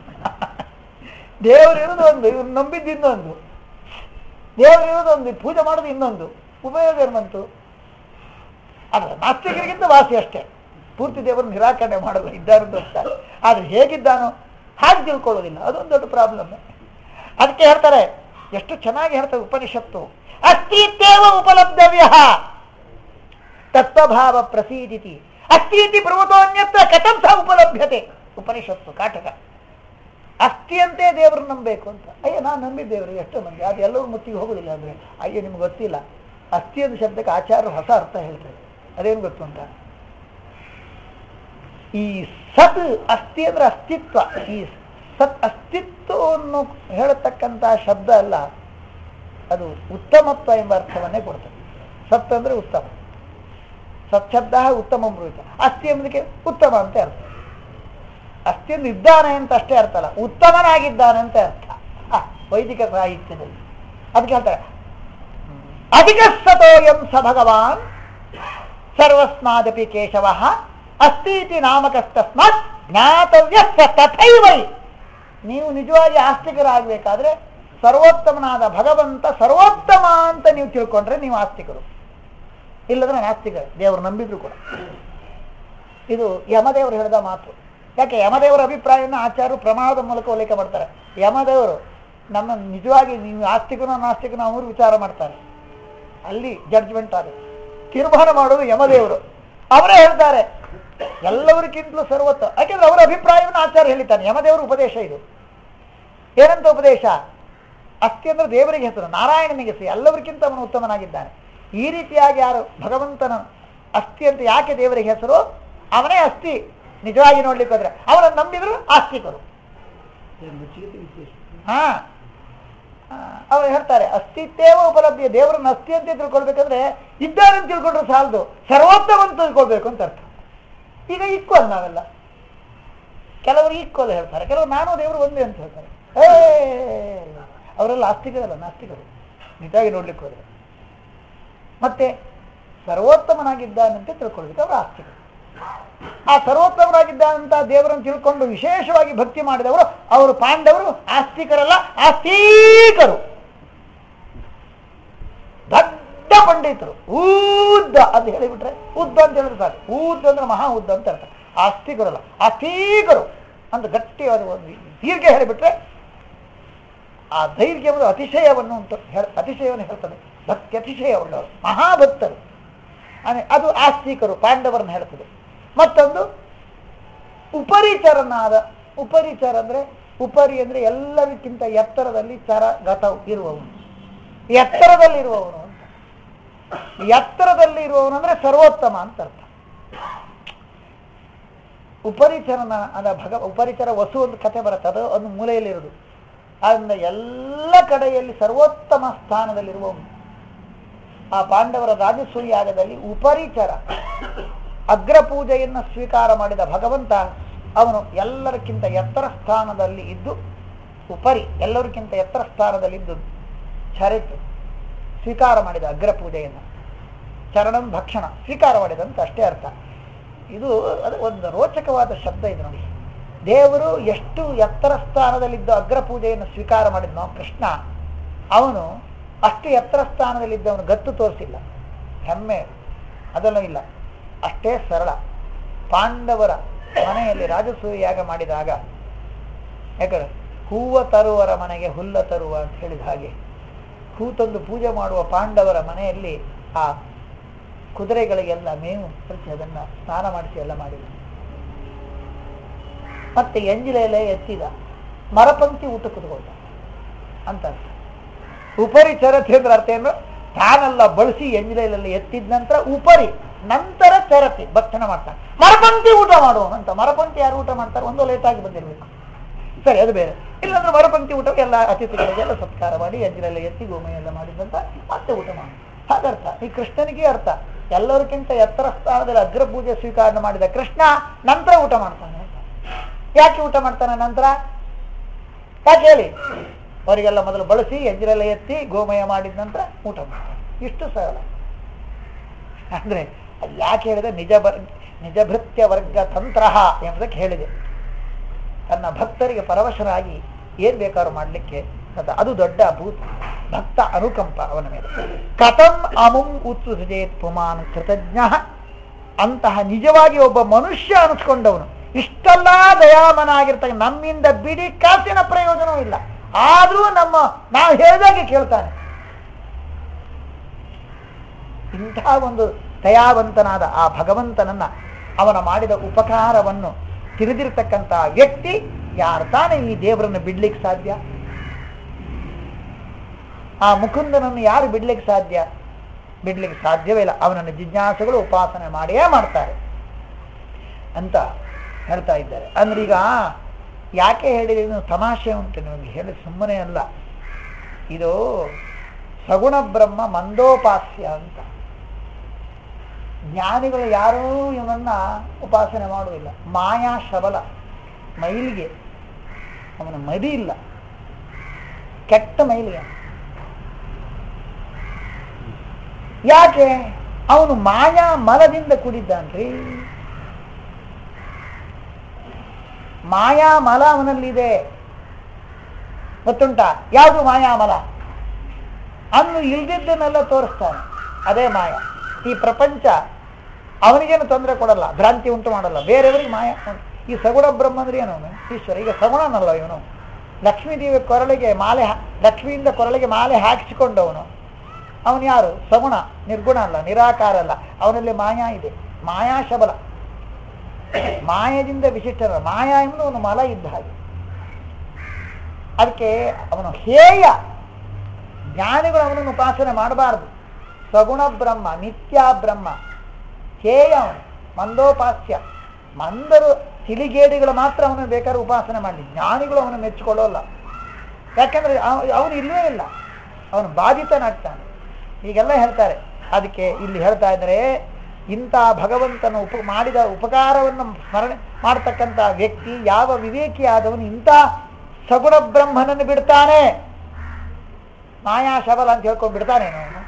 ದೇವರು ಇರೋದು ಒಂದು ಇವ್ರು ನಂಬಿದ್ದು ಇನ್ನೊಂದು ದೇವರು ಇರೋದು ಒಂದು ಪೂಜೆ ಮಾಡೋದು ಇನ್ನೊಂದು ಉಪಯೋಗ ಏನು ಬಂತು ಆದ್ರೆ ನಾಸ್ತಿಕರಿಗಿಂತ ವಾಸಿ ಅಷ್ಟೇ ಪೂರ್ತಿ ದೇವರನ್ನು ನಿರಾಕರಣೆ ಮಾಡೋದು ಇದ್ದಾರು ಅಂತ ಆದ್ರೆ ಹೇಗಿದ್ದಾನೋ ಹಾಗೆ ತಿಳ್ಕೊಳ್ಳೋದಿಲ್ಲ ಅದೊಂದು ದೊಡ್ಡ ಪ್ರಾಬ್ಲಮ್ ಅದಕ್ಕೆ ಹೇಳ್ತಾರೆ ಎಷ್ಟು ಚೆನ್ನಾಗಿ ಹೇಳ್ತಾರೆ ಉಪನಿಷತ್ತು ಅಸ್ತಿತ್ವೇವ ಉಪಲಬ್ಧವ್ಯ ತತ್ವಭಾವ ಪ್ರಸೀದಿತಿ ಅಸ್ತೀತಿ ಪರ್ವತೋನ್ಯತ್ರ ಕಥಂ ಸಹ ಉಪಲಭ್ಯತೆ ಉಪನಿಷತ್ತು ಕಾಟಕ ಅಸ್ಥಿಯಂತೆ ದೇವ್ರನ್ನ ನಂಬಬೇಕು ಅಂತ ಅಯ್ಯ ನಾನು ನಂಬಿದ್ದೇವ್ರಿ ಎಷ್ಟೋ ಮಂದಿ ಅದು ಎಲ್ಲರೂ ಮುತ್ತಿಗೆ ಹೋಗುದಿಲ್ಲ ಅಂದ್ರೆ ಅಯ್ಯ ನಿಮ್ಗೆ ಗೊತ್ತಿಲ್ಲ ಅಸ್ಥಿ ಅಂದ ಶಬ್ದಕ್ಕೆ ಆಚಾರ್ಯರು ಹೊಸ ಅರ್ಥ ಹೇಳ್ತಾರೆ ಅದೇನು ಗೊತ್ತು ಅಂತ ಈ ಸತ್ ಅಸ್ಥಿ ಅಂದ್ರೆ ಅಸ್ತಿತ್ವ ಈ ಸತ್ ಅಸ್ತಿತ್ವವನ್ನು ಹೇಳತಕ್ಕಂಥ ಶಬ್ದ ಅಲ್ಲ ಅದು ಉತ್ತಮತ್ವ ಎಂಬ ಅರ್ಥವನ್ನೇ ಕೊಡ್ತದೆ ಸತ್ ಅಂದ್ರೆ ಉತ್ತಮ ಸತ್ ಶಬ್ದ ಉತ್ತಮ ಬ್ರೂಹಿತ ಅಸ್ಥಿ ಎಂಬುದಕ್ಕೆ ಉತ್ತಮ ಅಂತ ಅರ್ಥ ಅಸ್ಥಿ ಅಂದ್ರೆ ಇದ್ದಾನೆ ಅಂತ ಅಷ್ಟೇ ಅರ್ಥ ಅಲ್ಲ ಉತ್ತಮನಾಗಿದ್ದಾನೆ ಅಂತ ಅರ್ಥ ಆ, ವೈದಿಕ ಸಾಹಿತ್ಯದಲ್ಲಿ ಅದಕ್ಕೆ ಹೇಳ್ತಾರೆ ಅಧಿಕ ಸತೋಯಂ ಸ ಭಗವಾನ್ ಸರ್ವಸ್ಮಾದಪಿ ಕೇಶವ ಅಸ್ತೀತಿ ನಾಮಕಸ್ತಸ್ಮಾತ್ ಜ್ಞಾತವ್ಯ ಸ ತಥೈವೈ ನೀವು ನಿಜವಾಗಿ ಆಸ್ತಿಕರಾಗಬೇಕಾದ್ರೆ ಸರ್ವೋತ್ತಮನಾದ ಭಗವಂತ ಸರ್ವೋತ್ತಮ ಅಂತ ನೀವು ತಿಳ್ಕೊಂಡ್ರೆ ನೀವು ಆಸ್ತಿಕರು ಇಲ್ಲದ್ರೆ ನಾಸ್ತಿಕರು ದೇವರು ನಂಬಿದ್ರು ಕೂಡ ಇದು ಯಮದೇವರು ಹೇಳಿದ ಮಾತು ಯಾಕೆ ಯಮದೇವರ ಅಭಿಪ್ರಾಯವನ್ನು ಆಚಾರ್ಯರು ಪ್ರಮಾಣದ ಮೂಲಕ ಉಲ್ಲೇಖ ಮಾಡ್ತಾರೆ ಯಮದೇವರು ನಮ್ಮ ನಿಜವಾಗಿ ನೀವು ಆಸ್ತಿಕನೋ ನಾಸ್ತಿಕನೋ ಅವರು ವಿಚಾರ ಮಾಡ್ತಾರೆ ಅಲ್ಲಿ ಜಡ್ಜ್ಮೆಂಟ್ ಆಗುತ್ತೆ ತೀರ್ಮಾನ ಮಾಡೋದು ಯಮದೇವರು ಅವರೇ ಹೇಳ್ತಾರೆ ಎಲ್ಲವರಿಗಿಂತಲೂ ಸರ್ವತ್ವ ಯಾಕೆಂದ್ರೆ ಅವರ ಅಭಿಪ್ರಾಯವನ್ನು ಆಚಾರ್ಯ ಹೇಳಿದ್ದಾನೆ ಯಮದೇವರ ಉಪದೇಶ ಇದು ಏನಂತ ಉಪದೇಶ ಅಸ್ತಿ ಅಂದ್ರೆ ದೇವರಿಗೆ ಹೆಸರು ನಾರಾಯಣನಿಗೆ ಹೆಸರು ಎಲ್ಲವರಿಗಿಂತ ಅವನು ಉತ್ತಮನಾಗಿದ್ದಾನೆ ಈ ರೀತಿಯಾಗಿ ಯಾರು ಭಗವಂತನ ಅಸ್ತಿ ಅಂತ ಯಾಕೆ ದೇವರಿಗೆ ಹೆಸರು ಅವನೇ ಅಸ್ತಿ ನಿಜವಾಗಿ ನೋಡ್ಲಿಕ್ಕೆ ಹೋದ್ರೆ ಅವರನ್ನು ನಂಬಿದ್ರು ಆಸ್ತಿಕರು ಹಾ ಆ, ಅವ್ರು ಹೇಳ್ತಾರೆ ಅಸ್ತಿತ್ವೇವ ಉಪಲಬ್ಧಿ ದೇವರನ್ನ ಅಸ್ತಿ ಅಂತ ತಿಳ್ಕೊಳ್ಬೇಕಂದ್ರೆ ಇದ್ದಾರೆ ಅಂತ ತಿಳ್ಕೊಂಡ್ರೆ ಸಾಲದು ಸರ್ವೋತ್ತಮ ಅಂತ ತಿಳ್ಕೊಳ್ಬೇಕು ಅಂತ ಅರ್ಥ ಈಗ ಈಕ್ವಲ್ ನಾವೆಲ್ಲ ಕೆಲವರು ಈಕ್ವಲ್ ಹೇಳ್ತಾರೆ ಕೆಲವರು ನಾನು ದೇವರು ಒಂದೇ ಅಂತ ಹೇಳ್ತಾರೆ ಏ ಅವರೆಲ್ಲ ಆಸ್ತಿಕರಲ್ಲ ನಾಸ್ತಿಕರು ನಿಜವಾಗಿ ನೋಡ್ಲಿಕ್ಕೆ ಹೋದ್ರೆ ಮತ್ತೆ ಸರ್ವೋತ್ತಮನಾಗಿದ್ದಾನಂತೆ ತಿಳ್ಕೊಳ್ಬೇಕು ಅವರು ಆಸ್ತಿಕರು ಆ ಸರ್ವೋತ್ತಮರಾಗಿದ್ದಂತ ದೇವರನ್ನು ತಿಳ್ಕೊಂಡು ವಿಶೇಷವಾಗಿ ಭಕ್ತಿ ಮಾಡಿದವರು ಅವರು ಪಾಂಡವರು ಆಸ್ತಿಕರಲ್ಲ ಆಸ್ತಿಕರು ದೊಡ್ಡ ಪಂಡಿತರು ಉದ್ದ ಅಂತ ಹೇಳಿಬಿಟ್ರೆ ಉದ್ದ ಅಂತ ಹೇಳಿದ್ರೆ ಸಾಕು ಉದ್ದ ಅಂದ್ರೆ ಮಹಾ ಉದ್ದ ಅಂತ ಅರ್ಥ ಆಸ್ತಿಕರಲ್ಲ ಆಸ್ತಿಕರು ಅಂತ ಗಟ್ಟಿಯಾದ ಒಂದು ದೀರ್ಘ ಹೇಳಿಬಿಟ್ರೆ ಆ ಧೈರ್ಯವನ್ನು ಅತಿಶಯವನ್ನು ಅಂತ ಹೇಳ ಅತಿಶಯವನ್ನು ಹೇಳ್ತದೆ ಭಕ್ತಿ ಅತಿಶಯ ಉಳ್ಳವರು ಮಹಾಭಕ್ತರು ಅನೆ- ಅದು ಆಸ್ತಿಕರು ಪಾಂಡವರನ್ನು ಹೇಳ್ತದೆ ಮತ್ತೊಂದು ಉಪರಿಚರನಾದ ಉಪರಿಚರ ಅಂದ್ರೆ ಉಪರಿ ಅಂದ್ರೆ ಎಲ್ಲರಿಗಿಂತ ಎತ್ತರದಲ್ಲಿ ಚರ ಗತ ಇರುವವನು ಎತ್ತರದಲ್ಲಿರುವವನು ಅಂತ ಎತ್ತರದಲ್ಲಿ ಇರುವವನು ಅಂದ್ರೆ ಸರ್ವೋತ್ತಮ ಅಂತ ಅರ್ಥ ಉಪರಿಚರನ ಅದ ಭಗ ಉಪರಿಚರ ವಸು ಒಂದು ಕಥೆ ಬರುತ್ತೆ ಅದು ಒಂದು ಮೂಲೆಯಲ್ಲಿರುವುದು ಆದ್ದರಿಂದ ಎಲ್ಲ ಕಡೆಯಲ್ಲಿ ಸರ್ವೋತ್ತಮ ಸ್ಥಾನದಲ್ಲಿರುವವನು ಆ ಪಾಂಡವರ ರಾಜಸೂಯ ಯಾಗದಲ್ಲಿ ಉಪರಿಚರ ಅಗ್ರ ಪೂಜೆಯನ್ನು ಸ್ವೀಕಾರ ಮಾಡಿದ ಭಗವಂತ ಅವನು ಎಲ್ಲರಿಗಿಂತ ಎತ್ತರ ಸ್ಥಾನದಲ್ಲಿ ಇದ್ದು ಉಪರಿ ಎಲ್ಲರಿಗಿಂತ ಎತ್ತರ ಸ್ಥಾನದಲ್ಲಿದ್ದು ಚರಿತ್ ಸ್ವೀಕಾರ ಮಾಡಿದ ಅಗ್ರ ಪೂಜೆಯನ್ನು ಚರಣಂ ಭಕ್ಷಣ ಸ್ವೀಕಾರ ಮಾಡಿದಂತ ಅಷ್ಟೇ ಅರ್ಥ ಇದು ಅದು ಒಂದು ರೋಚಕವಾದ ಶಬ್ದ ಇದು ನೋಡಿ ದೇವರು ಎಷ್ಟು ಎತ್ತರ ಸ್ಥಾನದಲ್ಲಿದ್ದು ಅಗ್ರ ಪೂಜೆಯನ್ನು ಸ್ವೀಕಾರ ಮಾಡಿದ್ನೋ ಕೃಷ್ಣ ಅವನು ಅಷ್ಟು ಎತ್ತರ ಸ್ಥಾನದಲ್ಲಿದ್ದವನು ಗತ್ತು ತೋರಿಸಿಲ್ಲ ಹೆಮ್ಮೆ ಅದೆಲ್ಲ ಇಲ್ಲ ಅಷ್ಟೇ ಸರಳ ಪಾಂಡವರ ಮನೆಯಲ್ಲಿ ರಾಜಸೂಯ ಯಾಗ ಮಾಡಿದಾಗ ಯಾಕಂದ್ರೆ ಹೂವ ತರುವರ ಮನೆಗೆ ಹುಲ್ಲ ತರುವ ಅಂತ ಹೇಳಿದ ಹಾಗೆ ಹೂ ತಂದು ಪೂಜೆ ಮಾಡುವ ಪಾಂಡವರ ಮನೆಯಲ್ಲಿ ಆ ಕುದುರೆಗಳಿಗೆಲ್ಲ ಮೇವು ಹರಿಸಿ ಅದನ್ನ ಸ್ನಾನ ಮಾಡಿಸಿ ಎಲ್ಲ ಮಾಡಿದ ಮತ್ತೆ ಎಂಜಿಲೆಲೆ ಎತ್ತಿದ ಮರಪಂಕ್ತಿ ಊಟ ಕುತ್ಕೊಳ್ತ ಅಂತ ಅರ್ಥ. ಉಪರಿ ಚರತಿ ಅಂದ್ರೆ ಅರ್ಥ ಏನು ತಾನೆಲ್ಲ ಬಳಸಿ ಎಂಜಿಲೆಯಲ್ಲಿ ಎತ್ತಿದ ನಂತರ ಉಪರಿ ನಂತರ ಚರತಿ ಭಕ್ಷಣ ಮಾಡ್ತಾನೆ ಮರಪಂಕ್ತಿ ಊಟ ಮಾಡುವನು ಅಂತ ಮರಪಂಕ್ತಿ ಯಾರು ಊಟ ಮಾಡ್ತಾರೆ ಒಂದು ಲೇಟ್ ಆಗಿ ಬಂದಿರಬೇಕು ಸರಿ ಅದು ಬೇರೆ ಇಲ್ಲಾಂದ್ರೆ ಮರಪಂಕ್ತಿ ಊಟ ಎಲ್ಲ ಅತಿಥಿಗಳಿಗೆಲ್ಲ ಸತ್ಕಾರ ಮಾಡಿ ಎಂಜಿಲೆಲ್ಲ ಎತ್ತಿ ಗೋಮಯ ಎಲ್ಲ ಮಾಡಿದಂತ ಮತ್ತೆ ಊಟ ಮಾಡಿ ಹಾಗರ್ಥ ಈ ಕೃಷ್ಣನಿಗೆ ಅರ್ಥ ಎಲ್ಲರಿಗಿಂತ ಎತ್ತರ ಸ್ಥಾನದಲ್ಲಿ ಅಗ್ರ ಪೂಜೆ ಸ್ವೀಕಾರ ಮಾಡಿದ ಕೃಷ್ಣ ನಂತರ ಊಟ ಮಾಡ್ತಾನೆ ಅಂತ. ಯಾಕೆ ಊಟ ಮಾಡ್ತಾನೆ ನಂತರ ಯಾಕೆ ಹೇಳಿ ಅವರಿಗೆಲ್ಲ ಮೊದಲು ಬಳಸಿ ಎಂಜಿಲೆಲ್ಲ ಎತ್ತಿ ಗೋಮಯ ಮಾಡಿದ ನಂತರ ಊಟ ಮಾಡ್ತಾನೆ ಇಷ್ಟು ಸರಳ ಅಂದ್ರೆ ಅದು ಯಾಕೆ ಹೇಳಿದೆ ನಿಜ ಬರ್ ನಿಜ ಭೃತ್ಯ ವರ್ಗ ತಂತ್ರ ಎಂಬುದಕ್ಕೆ ಹೇಳಿದೆ ತನ್ನ ಭಕ್ತರಿಗೆ ಪರವಶರಾಗಿ ಏನ್ ಬೇಕಾದ್ರೂ ಮಾಡಲಿಕ್ಕೆ ಅದು ದೊಡ್ಡ ಭೂತ ಭಕ್ತ ಅನುಕಂಪ ಅವನ ಮೇಲೆ ಕಥಂ ಅಮುಂ ಉತ್ಸುಜೇತ್ ಪುಮಾನ್ ಕೃತಜ್ಞ ಅಂತಹ ನಿಜವಾಗಿ ಒಬ್ಬ ಮನುಷ್ಯ ಅನಿಸ್ಕೊಂಡವನು ಇಷ್ಟೆಲ್ಲ ದಯಾಮನಾಗಿರ್ತಾನೆ ನಮ್ಮಿಂದ ಬಿಡಿ ಕಾಸಿನ ಪ್ರಯೋಜನವೂ ಇಲ್ಲ ಆದ್ರೂ ನಮ್ಮ ನಾವು ಹೇಳಿದಾಗೆ ಕೇಳ್ತಾನೆ ಇಂತಹ ಒಂದು ದಯಾವಂತನಾದ ಆ ಭಗವಂತನನ್ನ ಅವನ ಮಾಡಿದ ಉಪಕಾರವನ್ನು ತಿಳಿದಿರ್ತಕ್ಕಂತಹ ವ್ಯಕ್ತಿ ಯಾರು ತಾನೇ ಈ ದೇವರನ್ನು ಬಿಡ್ಲಿಕ್ಕೆ ಸಾಧ್ಯ ಆ ಮುಕುಂದನನ್ನು ಯಾರು ಬಿಡ್ಲಿಕ್ಕೆ ಸಾಧ್ಯ ಬಿಡ್ಲಿಕ್ಕೆ ಸಾಧ್ಯವೇ ಇಲ್ಲ ಅವನನ್ನು ಜಿಜ್ಞಾಸುಗಳು ಉಪಾಸನೆ ಮಾಡಿಯೇ ಮಾಡ್ತಾರೆ ಅಂತ ಹೇಳ್ತಾ ಇದ್ದಾರೆ ಅಂದ್ರೆ ಈಗ ಯಾಕೆ ಹೇಳಿದ್ರೆ ಇದು ತಮಾಷೆ ಉಂಟು ನಿಮಗೆ ಹೇಳಿ ಸುಮ್ಮನೆ ಅಲ್ಲ ಇದು ಸಗುಣ ಬ್ರಹ್ಮ ಮಂದೋಪಾಸ್ಯ ಅಂತ ಜ್ಞಾನಿಗಳು ಯಾರೂ ಇವನನ್ನ ಉಪಾಸನೆ ಮಾಡುವುದಿಲ್ಲ ಮಾಯಾ ಶಬಲ ಮೈಲಿಗೆ ಅವನ ಮದಿ ಇಲ್ಲ ಕೆಟ್ಟ ಮೈಲಿಗೆ ಯಾಕೆ ಅವನು ಮಾಯಾ ಮಲದಿಂದ ಕೂಡಿದ್ದಾನ್ರಿ ಮಾಯಾ ಮಲ ಅವನಲ್ಲಿದೆ ಗೊತ್ತುಂಟ ಯಾವುದು ಮಾಯಾ ಮಲ ಅನ್ನು ಇಲ್ದಿದ್ದನ್ನೆಲ್ಲ ತೋರಿಸ್ತಾನೆ ಅದೇ ಮಾಯ ಈ ಪ್ರಪಂಚ ಅವನಿಗೇನು ತೊಂದರೆ ಕೊಡಲ್ಲ ಭ್ರಾಂತಿ ಉಂಟು ಮಾಡಲ್ಲ ಬೇರೆಯವರಿಗೆ ಮಾಯ ಈ ಸಗುಣ ಬ್ರಹ್ಮ ಅಂದ್ರೆ ಏನು ಅವನು ಈಶ್ವರ ಈಗ ಸಗುಣನಲ್ಲ ಇವನು ಲಕ್ಷ್ಮೀದೇವಿ ಕೊರಳಿಗೆ ಮಾಲೆ ಹಾ- ಲಕ್ಷ್ಮಿಯಿಂದ ಕೊರಳಿಗೆ ಮಾಲೆ ಹಾಕಿಸಿಕೊಂಡವನು ಅವನು ಯಾರು ಸಗುಣ ನಿರ್ಗುಣ ಅಲ್ಲ ನಿರಾಕಾರ ಅಲ್ಲ ಅವನಲ್ಲಿ ಮಾಯಾ ಇದೆ ಮಾಯಾ ಶಬಲ ಮಾಯದಿಂದ ವಿಶಿಷ್ಟರ ಮಾಯಾ ಎಂಬುದು ಅವನು ಮಲ ಇದ್ದ ಹಾಗೆ ಅದಕ್ಕೆ ಅವನು ಹೇಯ ಜ್ಞಾನಿಗಳು ಅವನನ್ನು ಉಪಾಸನೆ ಮಾಡಬಾರದು ಸಗುಣ ಬ್ರಹ್ಮ ನಿತ್ಯ ಬ್ರಹ್ಮ ಹೇಯ ಅವನು ಮಂದೋಪಾಸ್ಯ ಮಂದರು ತಿಳಿಗೇಡಿಗಳು ಮಾತ್ರ ಅವನು ಬೇಕಾದ್ರೆ ಉಪಾಸನೆ ಮಾಡಲಿ ಜ್ಞಾನಿಗಳು ಅವನು ಮೆಚ್ಚಿಕೊಳ್ಳೋಲ್ಲ ಯಾಕಂದ್ರೆ ಅವ- ಅವನು ಇಲ್ಲವೇ ಇಲ್ಲ ಅವನು ಬಾಧಿತನಾಗ್ತಾನೆ ಹೀಗೆಲ್ಲ ಹೇಳ್ತಾರೆ ಅದಕ್ಕೆ ಇಲ್ಲಿ ಹೇಳ್ತಾ ಇದ್ದಾರೆ ಇಂಥ ಭಗವಂತನ ಉಪ ಮಾಡಿದ ಉಪಕಾರವನ್ನು ಸ್ಮರಣೆ ಮಾಡತಕ್ಕಂಥ ವ್ಯಕ್ತಿ ಯಾವ ವಿವೇಕಿ ಆದವನು ಇಂಥ ಸಗುಣ ಬ್ರಹ್ಮನನ್ನು ಬಿಡ್ತಾನೆ ಮಾಯಾ ಶಬಲ ಅಂತ ಹೇಳ್ಕೊಂಡು ಬಿಡ್ತಾನೆ ಅವನು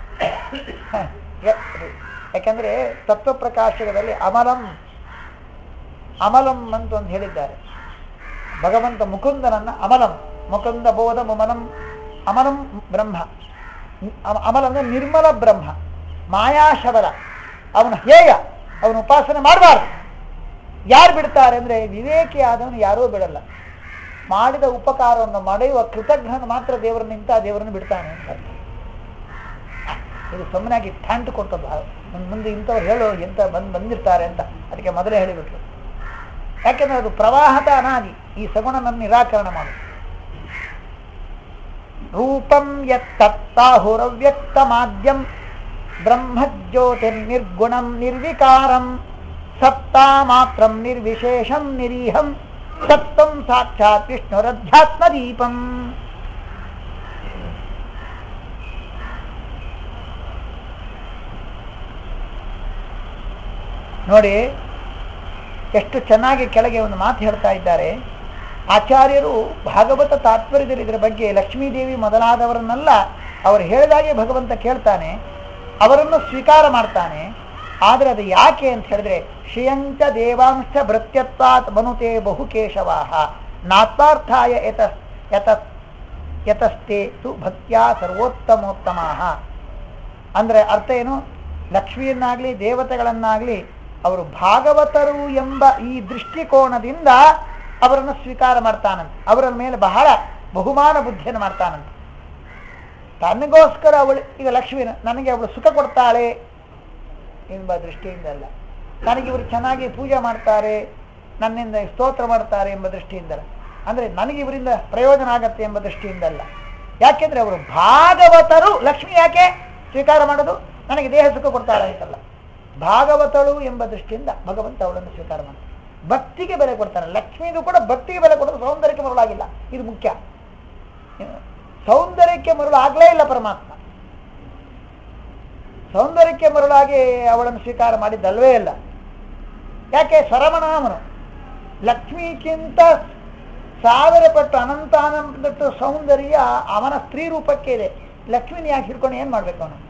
ಯಾಕಂದ್ರೆ ತತ್ವಪ್ರಕಾಶಕದಲ್ಲಿ ಅಮಲಂ ಅಮಲಂ ಅಂತ ಒಂದು ಹೇಳಿದ್ದಾರೆ ಭಗವಂತ ಮುಕುಂದನನ್ನ ಅಮಲಂ ಮುಕುಂದ ಬೋಧ ಮುಮಲಂ ಅಮಲಂ ಬ್ರಹ್ಮ ಅಮ- ಅಮಲ ಅಂದ್ರೆ ನಿರ್ಮಲ ಬ್ರಹ್ಮ ಮಾಯಾಶಬಲ ಅವನ ಹೇಯ ಅವನ ಉಪಾಸನೆ ಮಾಡಬಾರ್ದು ಯಾರು ಬಿಡ್ತಾರೆ ಅಂದ್ರೆ ವಿವೇಕಿ ಆದವನು ಯಾರೂ ಬಿಡಲ್ಲ ಮಾಡಿದ ಉಪಕಾರವನ್ನು ಮಡೆಯುವ ಕೃತಜ್ಞನ ಮಾತ್ರ ದೇವರನ್ನ ಇಂಥ ದೇವರನ್ನು ಬಿಡ್ತಾನೆ ಅಂತ ಅರ್ಥ. ಇದು ಸುಮ್ಮನಾಗಿ ಥ್ಯಾಂಟ್ ಕೊಟ್ಟದ್ದು ಮುಂದೆ ಮುಂದೆ ಇಂಥವ್ರು ಹೇಳು ಎಂತ ಬಂದ್ ಬಂದಿರ್ತಾರೆ ಅಂತ ಅದಕ್ಕೆ ಮೊದಲೇ ಹೇಳಿಬಿಟ್ರು ಯಾಕೆಂದ್ರೆ ಅದು ಪ್ರವಾಹದ ಅನಾದಿ ಈ ಸಗುಣನನ್ನು ನಿರಾಕರಣ ಮಾಡು ರೂಪಂ ಯತ್ತತ್ತಾಹುರವ್ಯಕ್ತ ಮಾಧ್ಯಂ ಬ್ರಹ್ಮಜ್ಯೋತಿರ್ನಿರ್ಗುಣಂ ನಿರ್ವಿಕಾರಂ ಸತ್ತಾ ಮಾತ್ರಂ ನಿರ್ವಿಶೇಷಂ ನಿರೀಹಂ ಸತ್ತಂ ಸಾಕ್ಷಾತ್ ವಿಷ್ಣುರಧ್ಯಾತ್ಮದೀಪಂ ನೋಡಿ ಎಷ್ಟು ಚೆನ್ನಾಗಿ ಕೆಳಗೆ ಒಂದು ಮಾತು ಹೇಳ್ತಾ ಇದ್ದಾರೆ ಆಚಾರ್ಯರು ಭಾಗವತ ತಾತ್ಪರ್ಯದಲ್ಲಿ ಇದರ ಬಗ್ಗೆ ಲಕ್ಷ್ಮೀದೇವಿ ಮೊದಲಾದವರನ್ನೆಲ್ಲ ಅವರು ಹೇಳಿದಾಗೆ ಭಗವಂತ ಕೇಳ್ತಾನೆ ಅವರನ್ನು ಸ್ವೀಕಾರ ಮಾಡ್ತಾನೆ ಆದರೆ ಅದು ಯಾಕೆ ಅಂತ ಹೇಳಿದ್ರೆ ಶ್ರಿಯಂಚ ದೇವಾಂಶ ಭೃತ್ಯತ್ವಾತ್ ಮನುತೆ ಬಹುಕೇಶವಾಹ ನಾತ್ವಾರ್ಥಾಯ ಯತ ಯತ ಯತಸ್ತೆ ತು ಭಕ್ತ್ಯಾ ಸರ್ವೋತ್ತಮೋತ್ತಮಾಹ ಅಂದ್ರೆ ಅರ್ಥ ಏನು ಲಕ್ಷ್ಮಿಯನ್ನಾಗ್ಲಿ ದೇವತೆಗಳನ್ನಾಗ್ಲಿ ಅವರು ಭಾಗವತರು ಎಂಬ ಈ ದೃಷ್ಟಿಕೋನದಿಂದ ಅವರನ್ನು ಸ್ವೀಕಾರ ಮಾಡ್ತಾನಂತೆ ಅವರ ಮೇಲೆ ಬಹಳ ಬಹುಮಾನ ಬುದ್ಧಿಯನ್ನು ಮಾಡ್ತಾನಂತೆ ತನಗೋಸ್ಕರ ಅವಳು ಈಗ ಲಕ್ಷ್ಮಿ ನನಗೆ ಅವಳು ಸುಖ ಕೊಡ್ತಾಳೆ ಎಂಬ ದೃಷ್ಟಿಯಿಂದಲ್ಲ ನನಗೆ ಇವರು ಚೆನ್ನಾಗಿ ಪೂಜೆ ಮಾಡ್ತಾರೆ ನನ್ನಿಂದ ಸ್ತೋತ್ರ ಮಾಡ್ತಾರೆ ಎಂಬ ದೃಷ್ಟಿಯಿಂದಲ್ಲ ಅಂದ್ರೆ ನನಗೆ ಇವರಿಂದ ಪ್ರಯೋಜನ ಆಗತ್ತೆ ಎಂಬ ದೃಷ್ಟಿಯಿಂದಲ್ಲ ಯಾಕೆಂದ್ರೆ ಅವರು ಭಾಗವತರು ಲಕ್ಷ್ಮಿ ಯಾಕೆ ಸ್ವೀಕಾರ ಮಾಡೋದು ನನಗೆ ದೇಹ ಸುಖ ಕೊಡ್ತಾಳೆ ಅಂತಲ್ಲ ಭಾಗವತಳು ಎಂಬ ದೃಷ್ಟಿಯಿಂದ ಭಗವಂತ ಅವಳನ್ನು ಸ್ವೀಕಾರ ಮಾಡ್ತಾನೆ ಭಕ್ತಿಗೆ ಬೆಲೆ ಕೊಡ್ತಾನೆ ಲಕ್ಷ್ಮಿದು ಕೂಡ ಭಕ್ತಿಗೆ ಬೆಲೆ ಕೊಡೋದು ಸೌಂದರ್ಯಕ್ಕೆ ಮರುಳಾಗಿಲ್ಲ ಇದು ಮುಖ್ಯ ಸೌಂದರ್ಯಕ್ಕೆ ಮರುಳು ಆಗ್ಲೇ ಇಲ್ಲ ಪರಮಾತ್ಮ ಸೌಂದರ್ಯಕ್ಕೆ ಮರುಳಾಗಿ ಅವಳನ್ನು ಸ್ವೀಕಾರ ಮಾಡಿದ್ದಲ್ವೇ ಇಲ್ಲ ಯಾಕೆ ಸರಮನಾಮನು ಲಕ್ಷ್ಮಿಗಿಂತ ಸಾವಿರ ಪಟ್ಟು ಅನಂತ ಅನಂತ ಸೌಂದರ್ಯ ಅವನ ಸ್ತ್ರೀ ರೂಪಕ್ಕೆ ಇದೆ ಲಕ್ಷ್ಮಿನ ಯಾಕೆ ಹಿಡ್ಕೊಂಡು ಏನ್ ಮಾಡ್ಬೇಕು ಅವನು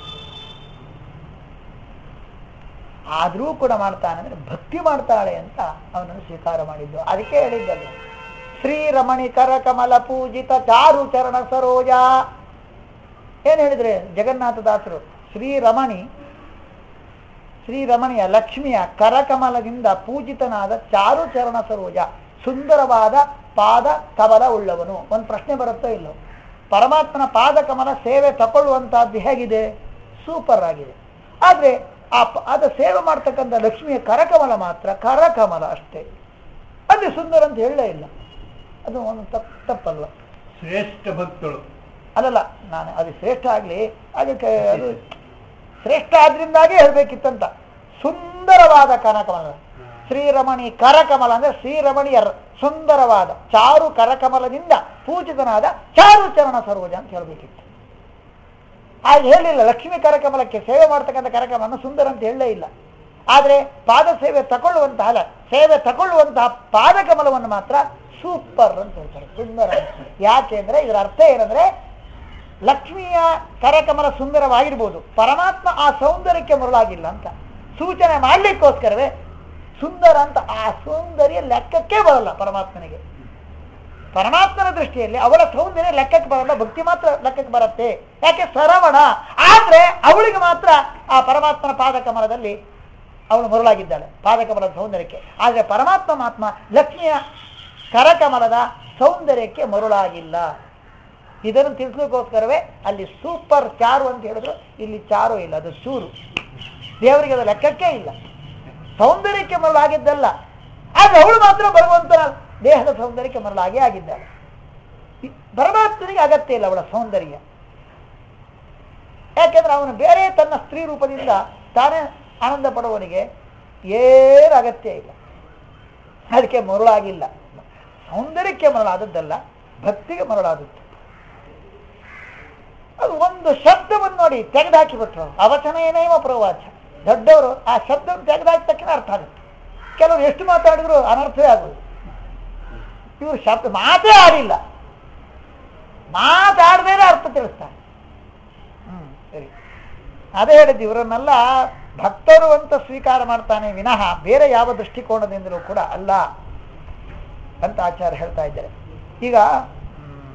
ಆದರೂ ಕೂಡ ಮಾಡ್ತಾನೆ ಅಂದ್ರೆ ಭಕ್ತಿ ಮಾಡ್ತಾಳೆ ಅಂತ ಅವನನ್ನು ಸ್ವೀಕಾರ ಮಾಡಿದ್ದು ಅದಕ್ಕೆ ಹೇಳಿದ್ದಲ್ಲ ಶ್ರೀರಮಣಿ ಕರಕಮಲ ಪೂಜಿತ ಚಾರು ಚರಣ ಸರೋಜ ಏನ್ ಹೇಳಿದ್ರೆ ಜಗನ್ನಾಥ ದಾಸರು ಶ್ರೀರಮಣಿ ಶ್ರೀರಮಣಿಯ ಲಕ್ಷ್ಮಿಯ ಕರಕಮಲದಿಂದ ಪೂಜಿತನಾದ ಚಾರು ಚರಣ ಸರೋಜ ಸುಂದರವಾದ ಪಾದ ಕಮಲ ಉಳ್ಳವನು ಒಂದು ಪ್ರಶ್ನೆ ಬರುತ್ತೋ ಇಲ್ಲೋ ಪರಮಾತ್ಮನ ಪಾದ ಕಮಲ ಸೇವೆ ತಗೊಳ್ಳುವಂತಹದ್ದು ಹೇಗಿದೆ ಸೂಪರ್ ಆಗಿದೆ ಆದ್ರೆ ಆ ಪ- ಅದ ಸೇವೆ ಮಾಡ್ತಕ್ಕಂಥ ಲಕ್ಷ್ಮಿಯ ಕರಕಮಲ ಮಾತ್ರ ಕರಕಮಲ ಅಷ್ಟೇ ಅಲ್ಲಿ ಸುಂದರ ಅಂತ ಹೇಳಲೇ ಇಲ್ಲ ಅದು ಒಂದು ತಪ್ಪು ತಪ್ಪಲ್ಲ ಶ್ರೇಷ್ಠ ಭಕ್ತಳು ಅಲ್ಲಲ್ಲ ನಾನು ಅದು ಶ್ರೇಷ್ಠ ಆಗಲಿ ಅದಕ್ಕೆ ಅದು ಶ್ರೇಷ್ಠ ಆದ್ರಿಂದಾಗೆ ಹೇಳ್ಬೇಕಿತ್ತಂತ ಸುಂದರವಾದ ಕನಕಮಲ ಶ್ರೀರಮಣಿ ಕರಕಮಲ ಅಂದ್ರೆ ಶ್ರೀರಮಣಿಯರ ಸುಂದರವಾದ ಚಾರು ಕರಕಮಲದಿಂದ ಪೂಜಿತನಾದ ಚಾರು ಚರಣ ಸರೋಜ ಅಂತ ಹೇಳ್ಬೇಕಿತ್ತು ಆಗ ಹೇಳಿಲ್ಲ ಲಕ್ಷ್ಮೀ ಕರಕಮಲಕ್ಕೆ ಸೇವೆ ಮಾಡ್ತಕ್ಕಂಥ ಕರಕಮಲನ ಸುಂದರ ಅಂತ ಹೇಳಲೇ ಇಲ್ಲ ಆದರೆ ಪಾದ ಸೇವೆ ತಗೊಳ್ಳುವಂತಹ ಅಲ್ಲ ಸೇವೆ ತಗೊಳ್ಳುವಂತಹ ಪಾದಕಮಲವನ್ನು ಮಾತ್ರ ಸೂಪರ್ ಅಂತ ಹೇಳ್ತಾರೆ ಸುಂದರ ಅಂತ. ಯಾಕೆ ಅಂದ್ರೆ ಇದರ ಅರ್ಥ ಏನಂದ್ರೆ ಲಕ್ಷ್ಮಿಯ ಕರಕಮಲ ಸುಂದರವಾಗಿರ್ಬೋದು ಪರಮಾತ್ಮ ಆ ಸೌಂದರ್ಯಕ್ಕೆ ಮರುಳಾಗಿಲ್ಲ ಅಂತ ಸೂಚನೆ ಮಾಡ್ಲಿಕ್ಕೋಸ್ಕರವೇ ಸುಂದರ ಅಂತ ಆ ಸೌಂದರ್ಯ ಲೆಕ್ಕಕ್ಕೆ ಬರಲ್ಲ ಪರಮಾತ್ಮನಿಗೆ ಪರಮಾತ್ಮನ ದೃಷ್ಟಿಯಲ್ಲಿ ಅವಳ ಸೌಂದರ್ಯ ಲೆಕ್ಕಕ್ಕೆ ಬರಲ್ಲ ಭಕ್ತಿ ಮಾತ್ರ ಲೆಕ್ಕಕ್ಕೆ ಬರುತ್ತೆ ಯಾಕೆ ಸರವಣ ಆದ್ರೆ ಅವಳಿಗೆ ಮಾತ್ರ ಆ ಪರಮಾತ್ಮನ ಪಾದಕಮಲದಲ್ಲಿ ಅವಳು ಮರುಳಾಗಿದ್ದಾಳೆ ಪಾದಕಮಲದ ಸೌಂದರ್ಯಕ್ಕೆ ಆದ್ರೆ ಪರಮಾತ್ಮ ಮಾತ್ಮ ಲಕ್ಷ್ಮಿಯ ಕರಕಮಲದ ಸೌಂದರ್ಯಕ್ಕೆ ಮರುಳಾಗಿಲ್ಲ ಇದನ್ನು ತಿಳಿಸ್ಲಿಕ್ಕೋಸ್ಕರವೇ ಅಲ್ಲಿ ಸೂಪರ್ ಚಾರು ಅಂತ ಹೇಳಿದ್ರು ಇಲ್ಲಿ ಚಾರು ಇಲ್ಲ ಅದು ಚೂರು ದೇವರಿಗೆ ಅದು ಲೆಕ್ಕಕ್ಕೆ ಇಲ್ಲ ಸೌಂದರ್ಯಕ್ಕೆ ಮರಳಾಗಿದ್ದಲ್ಲ ಆದ್ರೆ ಅವಳು ಮಾತ್ರ ಭಗವಂತನ ದೇಹದ ಸೌಂದರ್ಯಕ್ಕೆ ಮರಳಾಗಿ ಆಗಿದ್ದಾಳೆ ಈ ಪರಮಾತ್ಮನಿಗೆ ಅಗತ್ಯ ಇಲ್ಲ ಅವಳ ಸೌಂದರ್ಯ ಯಾಕೆಂದ್ರೆ ಅವನು ಬೇರೆ ತನ್ನ ಸ್ತ್ರೀ ರೂಪದಿಂದ ತಾನೇ ಆನಂದ ಪಡುವವನಿಗೆ ಏನು ಅಗತ್ಯ ಇಲ್ಲ ಅದಕ್ಕೆ ಮರುಳಾಗಿಲ್ಲ ಸೌಂದರ್ಯಕ್ಕೆ ಮರಳಾದದ್ದಲ್ಲ ಭಕ್ತಿಗೆ ಮರಳಾದದ್ದು ಅದು ಒಂದು ಶಬ್ದವನ್ನು ನೋಡಿ ತೆಗೆದುಹಾಕಿಬಿಟ್ರು ಅವಚನ ಏನೇವ ಪ್ರವಾಚ ದೊಡ್ಡವರು ಆ ಶಬ್ದವನ್ನು ತೆಗೆದುಹಾಕಿದ ತಕ್ಷಣ ಅರ್ಥ ಆಗುತ್ತೆ ಕೆಲವರು ಎಷ್ಟು ಮಾತಾಡಿದ್ರು ಅನರ್ಥವೇ ಆಗೋದು ಇವರು ಶಬ್ದ ಮಾತೇ ಆಡಿಲ್ಲ ಮಾತಾಡದೇನೆ ಅರ್ಥ ತಿಳಿಸ್ತಾರೆ ಹ್ಮ್ ಸರಿ ಅದೇ ಹೇಳಿದ್ದು ಇವರನ್ನೆಲ್ಲ ಭಕ್ತರು ಅಂತ ಸ್ವೀಕಾರ ಮಾಡ್ತಾನೆ ವಿನಃ ಬೇರೆ ಯಾವ ದೃಷ್ಟಿಕೋನದಿಂದಲೂ ಕೂಡ ಅಲ್ಲ ಅಂತ ಆಚಾರ್ಯ ಹೇಳ್ತಾ ಇದ್ದಾರೆ ಈಗ ಹ್ಮ್,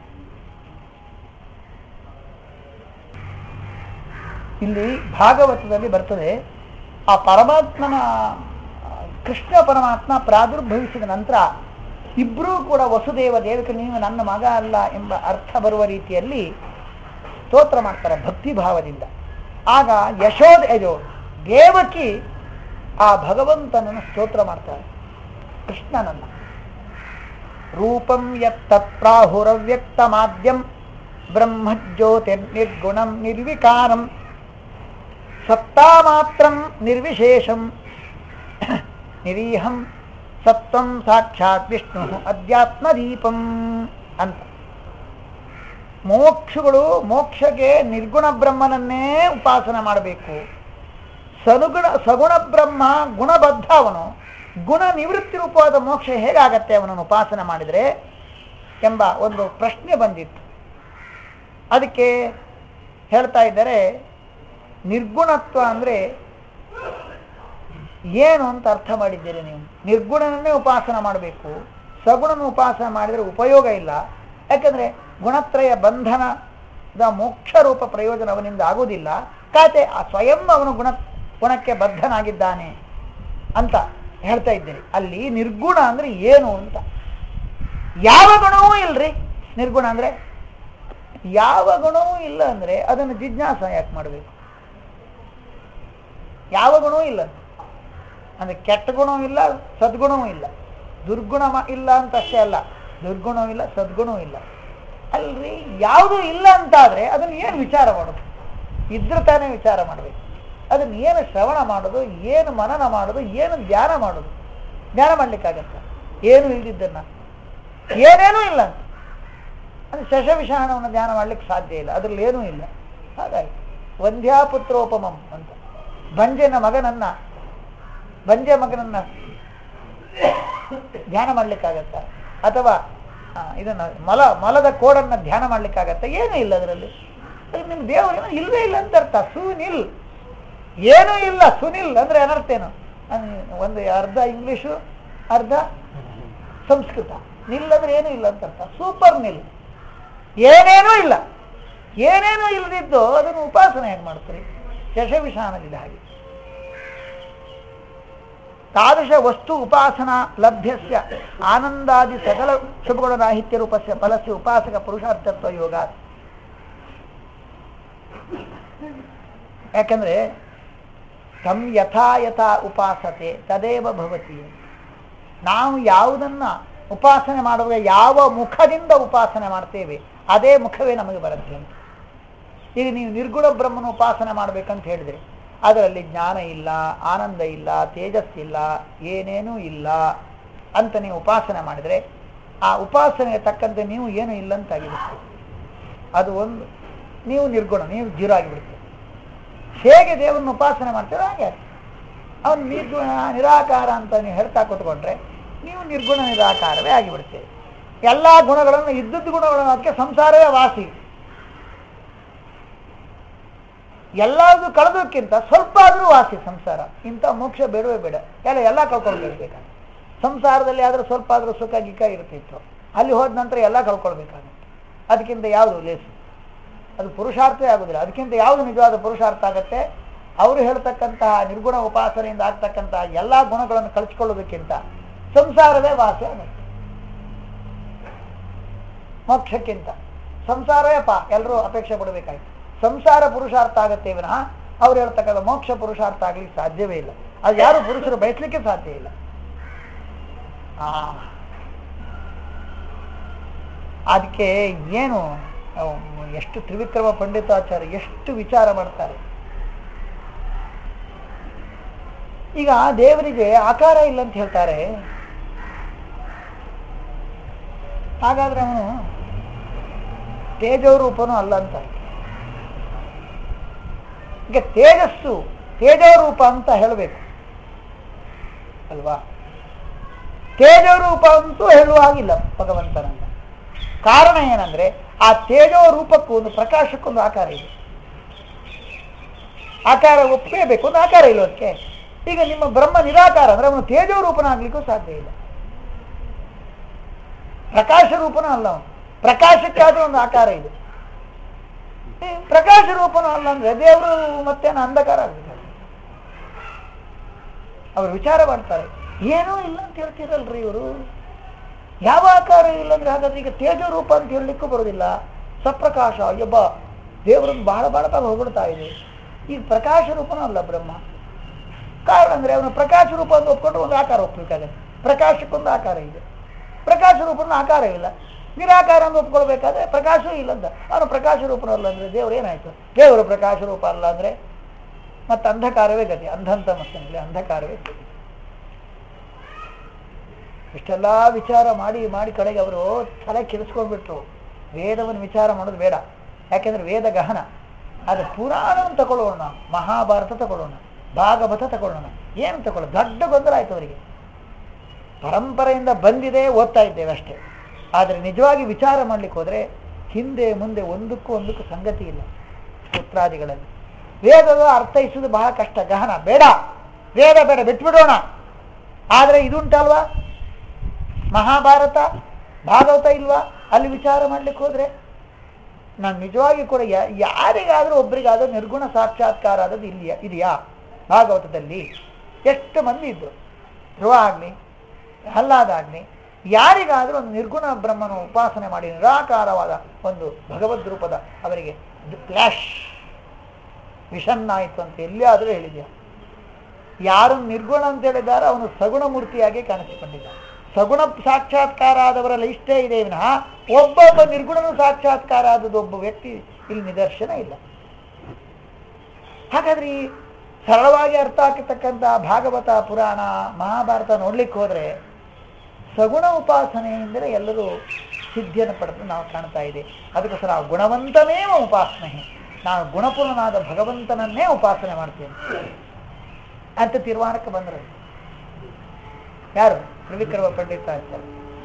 ಇಲ್ಲಿ ಭಾಗವತದಲ್ಲಿ ಬರ್ತದೆ ಆ ಪರಮಾತ್ಮನ ಆ, ಕೃಷ್ಣ ಪರಮಾತ್ಮ ಪ್ರಾದುರ್ಭವಿಸಿದ ನಂತರ ಇಬ್ಬರೂ ಕೂಡ ವಸುದೇವ ದೇವಕ್ಕೆ ನೀವು ನನ್ನ ಮಗ ಅಲ್ಲ ಎಂಬ ಅರ್ಥ ಬರುವ ರೀತಿಯಲ್ಲಿ ಸ್ತೋತ್ರ ಮಾಡ್ತಾರೆ ಭಕ್ತಿ ಭಾವದಿಂದ ಆಗ ಯಶೋಧ ಯಜೋ ದೇವಕಿ ಆ ಭಗವಂತನನ್ನು ಸ್ತೋತ್ರ ಮಾಡ್ತಾರೆ ಕೃಷ್ಣನನ್ನ ರೂಪಂ ಯತ್ತತ್ರಾಹುರವ್ಯಕ್ತ ಮಾಧ್ಯಂ ಬ್ರಹ್ಮಜ್ಯೋತಿರ್ನಿರ್ಗುಣಂ ನಿರ್ವಿಕಾರಂ ಸತ್ತಾ ಮಾತ್ರಂ ನಿರ್ವಿಶೇಷಂ ನಿರೀಹಂ ಸತ್ವಂ ಸಾಕ್ಷಾತ್ ವಿಷ್ಣು ಅಧ್ಯಾತ್ಮದೀಪಂ ಅಂತ ಮೋಕ್ಷಗಳು ಮೋಕ್ಷಕ್ಕೆ ನಿರ್ಗುಣ ಬ್ರಹ್ಮನನ್ನೇ ಉಪಾಸನೆ ಮಾಡಬೇಕು ಸನುಗುಣ ಸಗುಣ ಬ್ರಹ್ಮ ಗುಣಬದ್ಧ ಅವನು ಗುಣ ನಿವೃತ್ತಿ ರೂಪವಾದ ಮೋಕ್ಷ ಹೇಗಾಗತ್ತೆ ಅವನನ್ನು ಉಪಾಸನೆ ಮಾಡಿದರೆ ಎಂಬ ಒಂದು ಪ್ರಶ್ನೆ ಬಂದಿತ್ತು ಅದಕ್ಕೆ ಹೇಳ್ತಾ ಇದ್ದಾರೆ ನಿರ್ಗುಣತ್ವ ಅಂದರೆ ಏನು ಅಂತ ಅರ್ಥ ಮಾಡಿದ್ದೀರಿ ನೀವು ನಿರ್ಗುಣನನ್ನೇ ಉಪಾಸನ ಮಾಡಬೇಕು ಸಗುಣನ ಉಪಾಸನ ಮಾಡಿದರೆ ಉಪಯೋಗ ಇಲ್ಲ ಯಾಕಂದರೆ ಗುಣತ್ರಯ ಬಂಧನದ ಮೋಕ್ಷ ರೂಪ ಪ್ರಯೋಜನ ಅವನಿಂದ ಆಗುವುದಿಲ್ಲ ಕಾತೆ ಆ ಸ್ವಯಂ ಅವನು ಗುಣ ಗುಣಕ್ಕೆ ಬದ್ಧನಾಗಿದ್ದಾನೆ ಅಂತ ಹೇಳ್ತಾ ಇದ್ದೀರಿ ಅಲ್ಲಿ ನಿರ್ಗುಣ ಅಂದ್ರೆ ಏನು ಅಂತ ಯಾವ ಗುಣವೂ ಇಲ್ರಿ ನಿರ್ಗುಣ ಅಂದ್ರೆ ಯಾವ ಗುಣವೂ ಇಲ್ಲ ಅಂದ್ರೆ ಅದನ್ನು ಜಿಜ್ಞಾಸ ಯಾಕೆ ಮಾಡಬೇಕು ಯಾವ ಗುಣವೂ ಇಲ್ಲ ಅಂದ್ರೆ ಕೆಟ್ಟ ಗುಣವೂ ಇಲ್ಲ ಸದ್ಗುಣವೂ ಇಲ್ಲ ದುರ್ಗುಣ ಮ- ಇಲ್ಲ ಅಂತ ಅಷ್ಟೇ ಅಲ್ಲ ದುರ್ಗುಣವೂ ಇಲ್ಲ ಸದ್ಗುಣವೂ ಇಲ್ಲ ಅಲ್ರಿ ಯಾವುದು ಇಲ್ಲ ಅಂತಾದ್ರೆ ಅದನ್ನು ಏನು ವಿಚಾರ ಮಾಡೋದು ಇದ್ರೆ ತಾನೇ ವಿಚಾರ ಮಾಡಬೇಕು ಅದನ್ನು ಏನು ಶ್ರವಣ ಮಾಡೋದು ಏನು ಮನನ ಮಾಡೋದು ಏನು ಧ್ಯಾನ ಮಾಡೋದು ಧ್ಯಾನ ಮಾಡ್ಲಿಕ್ಕಾಗತ್ತ ಏನು ಇಲ್ದಿದ್ದನ್ನ ಏನೇನೂ ಇಲ್ಲ ಅಂತ ಅದು ಶಶವಿಷಾಣವನ್ನು ಧ್ಯಾನ ಮಾಡ್ಲಿಕ್ಕೆ ಸಾಧ್ಯ ಇಲ್ಲ ಅದ್ರಲ್ಲಿ ಏನೂ ಇಲ್ಲ ಹಾಗಾಗಿ ವಂದ್ಯಾಪುತ್ರೋಪಮಂ ಅಂತ ಬಂಜೆನ ಮಗನನ್ನ ಬಂಜೆ ಮಗನನ್ನ ಧ್ಯಾನ ಮಾಡ್ಲಿಕ್ಕಾಗತ್ತ ಅಥವಾ ಆ, ಇದನ್ನ ಮಲ ಮಲದ ಕೋಡನ್ನ ಧ್ಯಾನ ಮಾಡ್ಲಿಕ್ಕಾಗತ್ತ ಏನೂ ಇಲ್ಲ ಅದರಲ್ಲಿ ನಿಮ್ ದೇವರೇನೋ ಇಲ್ವೇ ಇಲ್ಲ ಅಂತ ಅರ್ಥ ಸುನಿಲ್ ಏನೂ ಇಲ್ಲ ಸುನಿಲ್ ಅಂದ್ರೆ ಅನರ್ಥ ಏನು ಅನ್- ಒಂದು ಅರ್ಧ ಇಂಗ್ಲಿಷು ಅರ್ಧ ಸಂಸ್ಕೃತ ನಿಲ್ ಅಂದ್ರೆ ಏನೂ ಇಲ್ಲ ಅಂತ ಅರ್ಥ ಸೂಪರ್ ನಿಲ್ ಏನೇನೂ ಇಲ್ಲ ಏನೇನೂ ಇಲ್ಲದಿದ್ದು ಅದನ್ನು ಉಪಾಸನೆ ಹೇಗೆ ಮಾಡ್ತೀರಿ ಶಶವಿಷಾನಲಿಲ್ಲ ಹಾಗೆ ತಾದೃಶ ವಸ್ತು ಉಪಾಸನಾ ಲಭ್ಯಸ್ಯ ಆನಂದಾದಿ ಸಕಲ ಶುಭಗುಣ ರಾಹಿತ್ಯ ರೂಪಸ್ಯ ಫಲಸ್ಯ ಉಪಾಸಕ ಪುರುಷಾರ್ಥತ್ವ ಯೋಗ ಯಾಕಂದ್ರೆ ತಂ ಯಥಾ ಯಥಾ ಉಪಾಸತೆ ತದೇವ ಭವತಿ ನಾವು ಯಾವುದನ್ನ ಉಪಾಸನೆ ಮಾಡುವಾಗ ಯಾವ ಮುಖದಿಂದ ಉಪಾಸನೆ ಮಾಡ್ತೇವೆ ಅದೇ ಮುಖವೇ ನಮಗೆ ಬರುತ್ತೆ ಅಂತ ಈಗ ನೀವು ನಿರ್ಗುಣ ಬ್ರಹ್ಮನ ಉಪಾಸನೆ ಮಾಡ್ಬೇಕಂತ ಹೇಳಿದ್ರೆ ಅದರಲ್ಲಿ ಜ್ಞಾನ ಇಲ್ಲ ಆನಂದ ಇಲ್ಲ ತೇಜಸ್ಸಿಲ್ಲ ಏನೇನೂ ಇಲ್ಲ ಅಂತ ನೀವು ಉಪಾಸನೆ ಮಾಡಿದರೆ ಆ ಉಪಾಸನೆಗೆ ತಕ್ಕಂತೆ ನೀವು ಏನು ಇಲ್ಲ ಅಂತಾಗಿರುತ್ತೆ ಅದು ಒಂದು ನೀವು ನಿರ್ಗುಣ ನೀವು ಜೀರೋ ಆಗಿಬಿಡ್ತೀರಿ ಹೇಗೆ ದೇವರನ್ನ ಉಪಾಸನೆ ಮಾಡ್ತೀರೋ ಹಾಗೆ ಅವನು ನಿರ್ಗುಣ ನಿರಾಕಾರ ಅಂತ ನೀವು ಹೇಳ್ತಾ ಕೂತ್ಕೊಂಡ್ರೆ ನೀವು ನಿರ್ಗುಣ ನಿರಾಕಾರವೇ ಆಗಿಬಿಡ್ತೀರಿ ಎಲ್ಲ ಗುಣಗಳನ್ನು ಇದ್ದದ್ದು ಗುಣಗಳನ್ನು ಅದಕ್ಕೆ ಸಂಸಾರವೇ ವಾಸಿ ಎಲ್ಲಾದ್ರೂ ಕಳೆದಕ್ಕಿಂತ ಸ್ವಲ್ಪ ಆದರೂ ವಾಸಿ ಸಂಸಾರ ಇಂಥ ಮೋಕ್ಷ ಬೇಡವೇ ಬೇಡ ಎಲ್ಲ ಎಲ್ಲ ಕಳ್ಕೊಳ್ಬೇಕಾಗುತ್ತೆ ಸಂಸಾರದಲ್ಲಿ ಆದರೂ ಸ್ವಲ್ಪ ಆದರೂ ಸುಖ ಗಿಖ ಇರ್ತಿತ್ತು ಅಲ್ಲಿ ಹೋದ ನಂತರ ಎಲ್ಲ ಕಳ್ಕೊಳ್ಬೇಕಾಗುತ್ತೆ ಅದಕ್ಕಿಂತ ಯಾವುದು ಲೇಸು ಅದು ಪುರುಷಾರ್ಥವೇ ಆಗುದಿಲ್ಲ ಅದಕ್ಕಿಂತ ಯಾವುದು ನಿಜವಾದ ಪುರುಷಾರ್ಥ ಆಗತ್ತೆ ಅವರು ಹೇಳ್ತಕ್ಕಂತಹ ನಿರ್ಗುಣ ಉಪಾಸನೆಯಿಂದ ಆಗ್ತಕ್ಕಂತಹ ಎಲ್ಲ ಗುಣಗಳನ್ನು ಕಳಿಸ್ಕೊಳ್ಳೋದಕ್ಕಿಂತ ಸಂಸಾರವೇ ವಾಸಿ ಆಗುತ್ತೆ ಮೋಕ್ಷಕ್ಕಿಂತ ಸಂಸಾರವೇ ಪಾ ಎಲ್ಲರೂ ಅಪೇಕ್ಷೆ ಪಡಬೇಕಾಯ್ತು ಸಂಸಾರ ಪುರುಷಾರ್ಥ ಆಗತ್ತೆ ವಿನಃ ಅವ್ರು ಹೇಳ್ತಕ್ಕಂಥ ಮೋಕ್ಷ ಪುರುಷಾರ್ಥ ಆಗ್ಲಿಕ್ಕೆ ಸಾಧ್ಯವೇ ಇಲ್ಲ ಅದು ಯಾರು ಪುರುಷರು ಬಯಸ್ಲಿಕ್ಕೆ ಸಾಧ್ಯ ಇಲ್ಲ ಆ ಅದಕ್ಕೆ ಏನು ಅವ್ ಎಷ್ಟು ತ್ರಿವಿಕ್ರಮ ಪಂಡಿತಾಚಾರ್ಯ ಎಷ್ಟು ವಿಚಾರ ಮಾಡ್ತಾರೆ ಈಗ ದೇವರಿಗೆ ಆಕಾರ ಇಲ್ಲ ಅಂತ ಹೇಳ್ತಾರೆ ಹಾಗಾದ್ರೆ ಅವನು ತೇಜೋರೂಪನೂ ಅಲ್ಲ ಅಂತ ಈಗ ತೇಜಸ್ಸು ತೇಜೋರೂಪ ಅಂತ ಹೇಳಬೇಕು ಅಲ್ವಾ ತೇಜೋರೂಪ ಅಂತೂ ಹೇಳುವಾಗಿಲ್ಲ ಭಗವಂತನನ್ನ ಕಾರಣ ಏನಂದ್ರೆ ಆ ತೇಜೋ ರೂಪಕ್ಕೂ ಒಂದು ಪ್ರಕಾಶಕ್ಕೊಂದು ಆಕಾರ ಇದೆ ಆಕಾರ ಒಪ್ಪಲೇಬೇಕು ಒಂದು ಆಕಾರ ಇಲ್ಲ ಅದಕ್ಕೆ ಈಗ ನಿಮ್ಮ ಬ್ರಹ್ಮ ನಿರಾಕಾರ ಅಂದ್ರೆ ಅವನು ತೇಜೋ ರೂಪನಾಗ್ಲಿಕ್ಕೂ ಸಾಧ್ಯ ಇಲ್ಲ ಪ್ರಕಾಶ ರೂಪನೂ ಅಲ್ಲ ಅವನು ಪ್ರಕಾಶಕ್ಕಾದ್ರೂ ಒಂದು ಆಕಾರ ಇದೆ ಈ ಪ್ರಕಾಶ ರೂಪನೂ ಅಲ್ಲ ಅಂದ್ರೆ ದೇವರು ಮತ್ತೇನು ಅಂಧಕಾರ ಆಗ್ಬೇಕು ಅವರು ವಿಚಾರ ಮಾಡ್ತಾರೆ ಏನೂ ಇಲ್ಲ ಅಂತ ಹೇಳ್ತೀರಲ್ರಿ ಇವರು ಯಾವ ಆಕಾರ ಇಲ್ಲ ಅಂದ್ರೆ ಹಾಗಾದ್ರೆ ಈಗ ತೇಜ ರೂಪ ಅಂತ ಹೇಳಲಿಕ್ಕೂ ಬರೋದಿಲ್ಲ ಸಪ್ರಕಾಶ ಒಬ್ಬ ದೇವರನ್ನು ಬಹಳ ಬಹಳ ತಾವು ಹೊಗಳ್ತಾ ಇದೆ ಈಗ ಪ್ರಕಾಶ ರೂಪನೂ ಅಲ್ಲ ಬ್ರಹ್ಮ ಕಾರಣ ಅಂದ್ರೆ ಅವನು ಪ್ರಕಾಶ ರೂಪ ಅಂತ ಒಪ್ಕೊಂಡ್ರೆ ಒಂದು ಆಕಾರ ಒಪ್ಪಬೇಕಾಗತ್ತೆ ಪ್ರಕಾಶಕ್ಕೊಂದು ಆಕಾರ ಇದೆ ಪ್ರಕಾಶ ರೂಪನ ಆಕಾರ ಇಲ್ಲ ನಿರಾಕಾರ ಅಂತ ಒಪ್ಕೊಳ್ಬೇಕಾದ್ರೆ ಪ್ರಕಾಶವೂ ಇಲ್ಲ ಅಂತ ಅವನು ಪ್ರಕಾಶ ರೂಪನೂ ಅಲ್ಲ ಅಂದ್ರೆ ದೇವರು ಏನಾಯ್ತು ದೇವರು ಪ್ರಕಾಶ ರೂಪ ಅಲ್ಲ ಅಂದ್ರೆ ಮತ್ತೆ ಅಂಧಕಾರವೇ ಗತಿ ಅಂಧಂತ ಮಸ್ತನಲ್ಲಿ ಅಂಧಕಾರವೇ ಗತಿ ಇಷ್ಟೆಲ್ಲ ವಿಚಾರ ಮಾಡಿ ಮಾಡಿ ಕಡೆಗೆ ಅವರು ತಲೆ ಕೆಡಿಸ್ಕೊಂಡ್ಬಿಟ್ರು ವೇದವನ್ನು ವಿಚಾರ ಮಾಡೋದು ಬೇಡ ಯಾಕೆಂದ್ರೆ ವೇದ ಗಹನ ಅದು ಪುರಾಣವನ್ನು ತಗೊಳ್ಳೋಣ ಮಹಾಭಾರತ ತಗೊಳ್ಳೋಣ ಭಾಗವತ ತಗೊಳ್ಳೋಣ ಏನು ತಗೊಳ್ಳೋಣ ದೊಡ್ಡ ಗೊಂದಲ ಆಯ್ತು ಅವರಿಗೆ ಪರಂಪರೆಯಿಂದ ಬಂದಿದೆ ಓದ್ತಾ ಇದ್ದೇವೆ ಅಷ್ಟೇ ಆದರೆ ನಿಜವಾಗಿ ವಿಚಾರ ಮಾಡ್ಲಿಕ್ಕೆ ಹೋದ್ರೆ ಹಿಂದೆ ಮುಂದೆ ಒಂದಕ್ಕೂ ಒಂದಕ್ಕೂ ಸಂಗತಿ ಇಲ್ಲ ಸೂತ್ರಾದಿಗಳಲ್ಲಿ ವೇದದ ಅರ್ಥೈಸುವುದು ಬಹಳ ಕಷ್ಟ ಗಹನ ಬೇಡ ವೇದ ಬೇಡ ಬಿಟ್ಬಿಡೋಣ ಆದರೆ ಇದುಂಟಲ್ವಾ ಮಹಾಭಾರತ ಭಾಗವತ ಇಲ್ವಾ ಅಲ್ಲಿ ವಿಚಾರ ಮಾಡ್ಲಿಕ್ಕೆ ಹೋದ್ರೆ ನಾನು ನಿಜವಾಗಿ ಕೂಡ ಯಾ- ಯಾರಿಗಾದ್ರೂ ಒಬ್ಬರಿಗಾದ್ರೂ ನಿರ್ಗುಣ ಸಾಕ್ಷಾತ್ಕಾರ ಆದದ್ದು ಇಲ್ಲಿಯ ಇದೆಯಾ ಭಾಗವತದಲ್ಲಿ ಎಷ್ಟು ಮಂದಿ ಇದ್ರು ಧ್ರುವ ಆಗ್ಲಿ ಹಲ್ಲಾದ ಆಗ್ಲಿ ಯಾರಿಗಾದ್ರೂ ಒಂದು ನಿರ್ಗುಣ ಬ್ರಹ್ಮನ ಉಪಾಸನೆ ಮಾಡಿ ನಿರಾಕಾರವಾದ ಒಂದು ಭಗವದ್ ರೂಪದ ಅವರಿಗೆ ಫ್ಲಾಶ್ ವಿಷನ್ ಆಯಿತು ಅಂತ ಎಲ್ಲಿಯಾದರೂ ಹೇಳಿದ್ಯಾ ಯಾರು ನಿರ್ಗುಣ ಅಂತ ಹೇಳಿದ್ದಾರೆ ಅವನು ಸಗುಣ ಮೂರ್ತಿಯಾಗಿ ಕಾಣಿಸಿಕೊಂಡಿದ್ದ ಸಗುಣ ಸಾಕ್ಷಾತ್ಕಾರ ಆದವರೆಲ್ಲ ಇಷ್ಟೇ ಇದೆ ವಿನಃ ಒಬ್ಬೊಬ್ಬ ನಿರ್ಗುಣನು ಸಾಕ್ಷಾತ್ಕಾರ ಆದದ್ದು ಒಬ್ಬ ವ್ಯಕ್ತಿ ಇಲ್ಲಿ ನಿದರ್ಶನ ಇಲ್ಲ ಹಾಗಾದ್ರೆ ಈ ಸರಳವಾಗಿ ಅರ್ಥ ಆಗ್ತಕ್ಕಂಥ ಭಾಗವತ ಪುರಾಣ ಮಹಾಭಾರತ ನೋಡ್ಲಿಕ್ಕೆ ಹೋದ್ರೆ ಸಗುಣ ಉಪಾಸನೆಯಿಂದಲೇ ಎಲ್ಲರೂ ಸಿದ್ಧಿಯನ್ನು ಪಡೆದು ನಾವು ಕಾಣ್ತಾ ಇದೆ ಅದಕ್ಕೋಸ್ಕರ ಆ ಗುಣವಂತನೇವ ಉಪಾಸನೆ ನಾನು ಗುಣಪೂರ್ಣನಾದ ಭಗವಂತನನ್ನೇ ಉಪಾಸನೆ ಮಾಡ್ತೇನೆ ಅಂತ ತೀರ್ಮಾನಕ್ಕೆ ಬಂದರು ಯಾರು ತ್ರಿವಿಕ್ರಮ ಪಂಡಿತ ಅಂತಾರೆ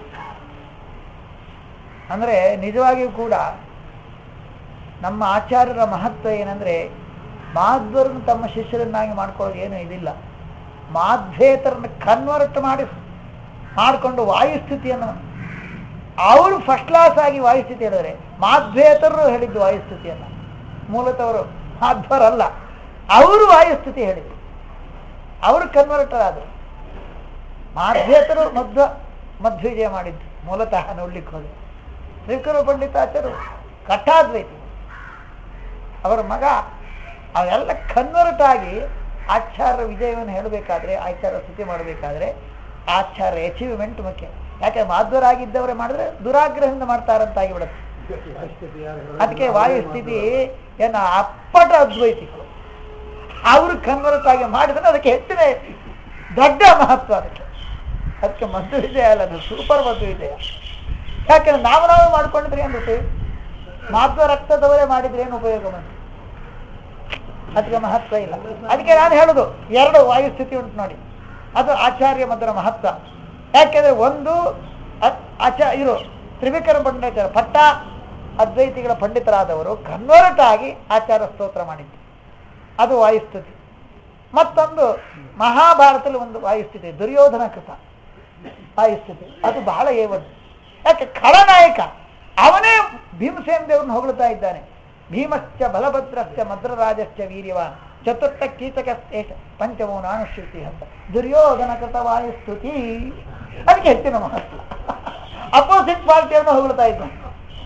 ಅಂದ್ರೆ ನಿಜವಾಗಿಯೂ ಕೂಡ ನಮ್ಮ ಆಚಾರ್ಯರ ಮಹತ್ವ ಏನಂದ್ರೆ ಮಾಧ್ವರನ್ನು ತಮ್ಮ ಶಿಷ್ಯರನ್ನಾಗಿ ಮಾಡ್ಕೊಳ್ಳೋದು ಏನು ಇದಿಲ್ಲ ಮಾಧ್ವೇತರನ್ನು ಕನ್ವರ್ಟ್ ಮಾಡಿ ಮಾಡಿಕೊಂಡು ವಾಯುಸ್ಥಿತಿಯನ್ನು ಅವರು ಫಸ್ಟ್ ಕ್ಲಾಸ್ ಆಗಿ ವಾಯುಸ್ಥಿತಿ ಹೇಳಿದ್ರೆ ಮಾಧ್ವೇತರರು ಹೇಳಿದ್ದು ವಾಯುಸ್ಥಿತಿಯನ್ನು ಮೂಲತವರು ಮಾಧ್ವರಲ್ಲ ಅವರು ವಾಯುಸ್ಥಿತಿ ಹೇಳಿದ್ರು ಅವರು ಕನ್ವರ್ಟರ್ ಆದರು ಮಾಧ್ವೇತರು ಮಧ್ವ ಮಧ್ವಿಜಯ ಮಾಡಿದ್ದು ಮೂಲತಃ ನೋಡ್ಲಿಕ್ಕೆ ಹೋದ್ರೆ ತ್ರಿವಿಕ್ರಮ ಪಂಡಿತಾಚಾರ್ಯರು ಕಟ್ಟಾದ್ವೈತಿ ಅವರ ಮಗ ಅವೆಲ್ಲ ಕನ್ವರ್ಟ್ ಆಗಿ ಆಚಾರ್ಯ ವಿಜಯವನ್ನು ಹೇಳಬೇಕಾದ್ರೆ ಆಚಾರ್ಯ ಸ್ತುತಿ ಮಾಡಬೇಕಾದ್ರೆ ಆಚಾರ್ಯ ಅಚೀವ್ಮೆಂಟ್ ಮುಖ್ಯ ಯಾಕೆ ಮಾಧ್ವರಾಗಿದ್ದವರೇ ಮಾಡಿದ್ರೆ ದುರಾಗ್ರಹದಿಂದ ಮಾಡ್ತಾರಂತ ಆಗಿಬಿಡುತ್ತೆ ಅದಕ್ಕೆ ವಾಯುಸ್ಥಿತಿ ಏನ ಅಪ್ಪಟ ಅದ್ವೈತಿಗಳು ಅವರು ಕನ್ವರ್ಟ್ ಆಗಿ ಮಾಡಿದ್ರೆ ಅದಕ್ಕೆ ಹೆಚ್ಚಿನ ದೊಡ್ಡ ಮಹತ್ವ ಅದಕ್ಕೆ ಅದಕ್ಕೆ ಮದ್ದು ವಿಜಯ ಅಲ್ಲ ಅದು ಸೂಪರ್ ಮದ್ದು ವಿಜಯ ಯಾಕೆಂದ್ರೆ ನಾವು ನಾವು ಮಾಡ್ಕೊಂಡಿದ್ರೆ ಏನು ಉಪಯೋಗ ಮಾಧ್ವ ರಕ್ತದವರೇ ಮಾಡಿದ್ರೆ ಏನು ಉಪಯೋಗ ಬಂತು ಅದಕ್ಕೆ ಮಹತ್ವ ಇಲ್ಲ ಅದಕ್ಕೆ ನಾನು ಹೇಳುದು ಎರಡು ವಾಯುಸ್ಥಿತಿ ಉಂಟು ನೋಡಿ ಅದು ಆಚಾರ್ಯ ಮಧ್ವರ ಮಹತ್ವ ಯಾಕೆಂದ್ರೆ ಒಂದು ಅ- ಆಚಾ ಇರು ತ್ರಿವಿಕ್ರಮ ಪಂಡಿತರ ಪಟ್ಟ ಅದ್ವೈತಿಗಳ ಪಂಡಿತರಾದವರು ಕನ್ವರ್ಟ್ ಆಗಿ ಆಚಾರ ಸ್ತೋತ್ರ ಮಾಡಿದ್ದು ಅದು ವಾಯುಸ್ಥಿತಿ ಮತ್ತೊಂದು ಮಹಾಭಾರತದಲ್ಲಿ ಒಂದು ವಾಯುಸ್ಥಿತಿ ದುರ್ಯೋಧನ ಕೃತ ವಾಯುಸ್ಥಿತಿ ಅದು ಬಹಳ ಏವದು ಯಾಕೆ ಖಳನಾಯಕ ಅವನೇ ಭೀಮಸೇನ ದೇವ್ರನ್ನ ಹೊಗಳ್ತಾ ಇದ್ದಾನೆ ಭೀಮಶ್ಚ ಬಲಭದ್ರಶ್ಚ ಮದ್ರರಾಜಶ್ಚ ವೀರ್ಯವಾನ್ ಚತುರ್ಥ ಕೀಚಕಸ್ತೇಷ ಪಂಚಮೋ ನಾನುಶ್ರುತಿ ಅಂತ ದುರ್ಯೋಧನ ಕೃತ ವಾಯುಸ್ತುತಿ ಅದಕ್ಕೆ ಹೆಚ್ಚಿನ ಮಹತ್ವ ಅಪೋಸಿಟ್ ಪಾರ್ಟಿಯನ್ನು ಹೊಗಳ್ತಾ ಇದ್ದಾನೆ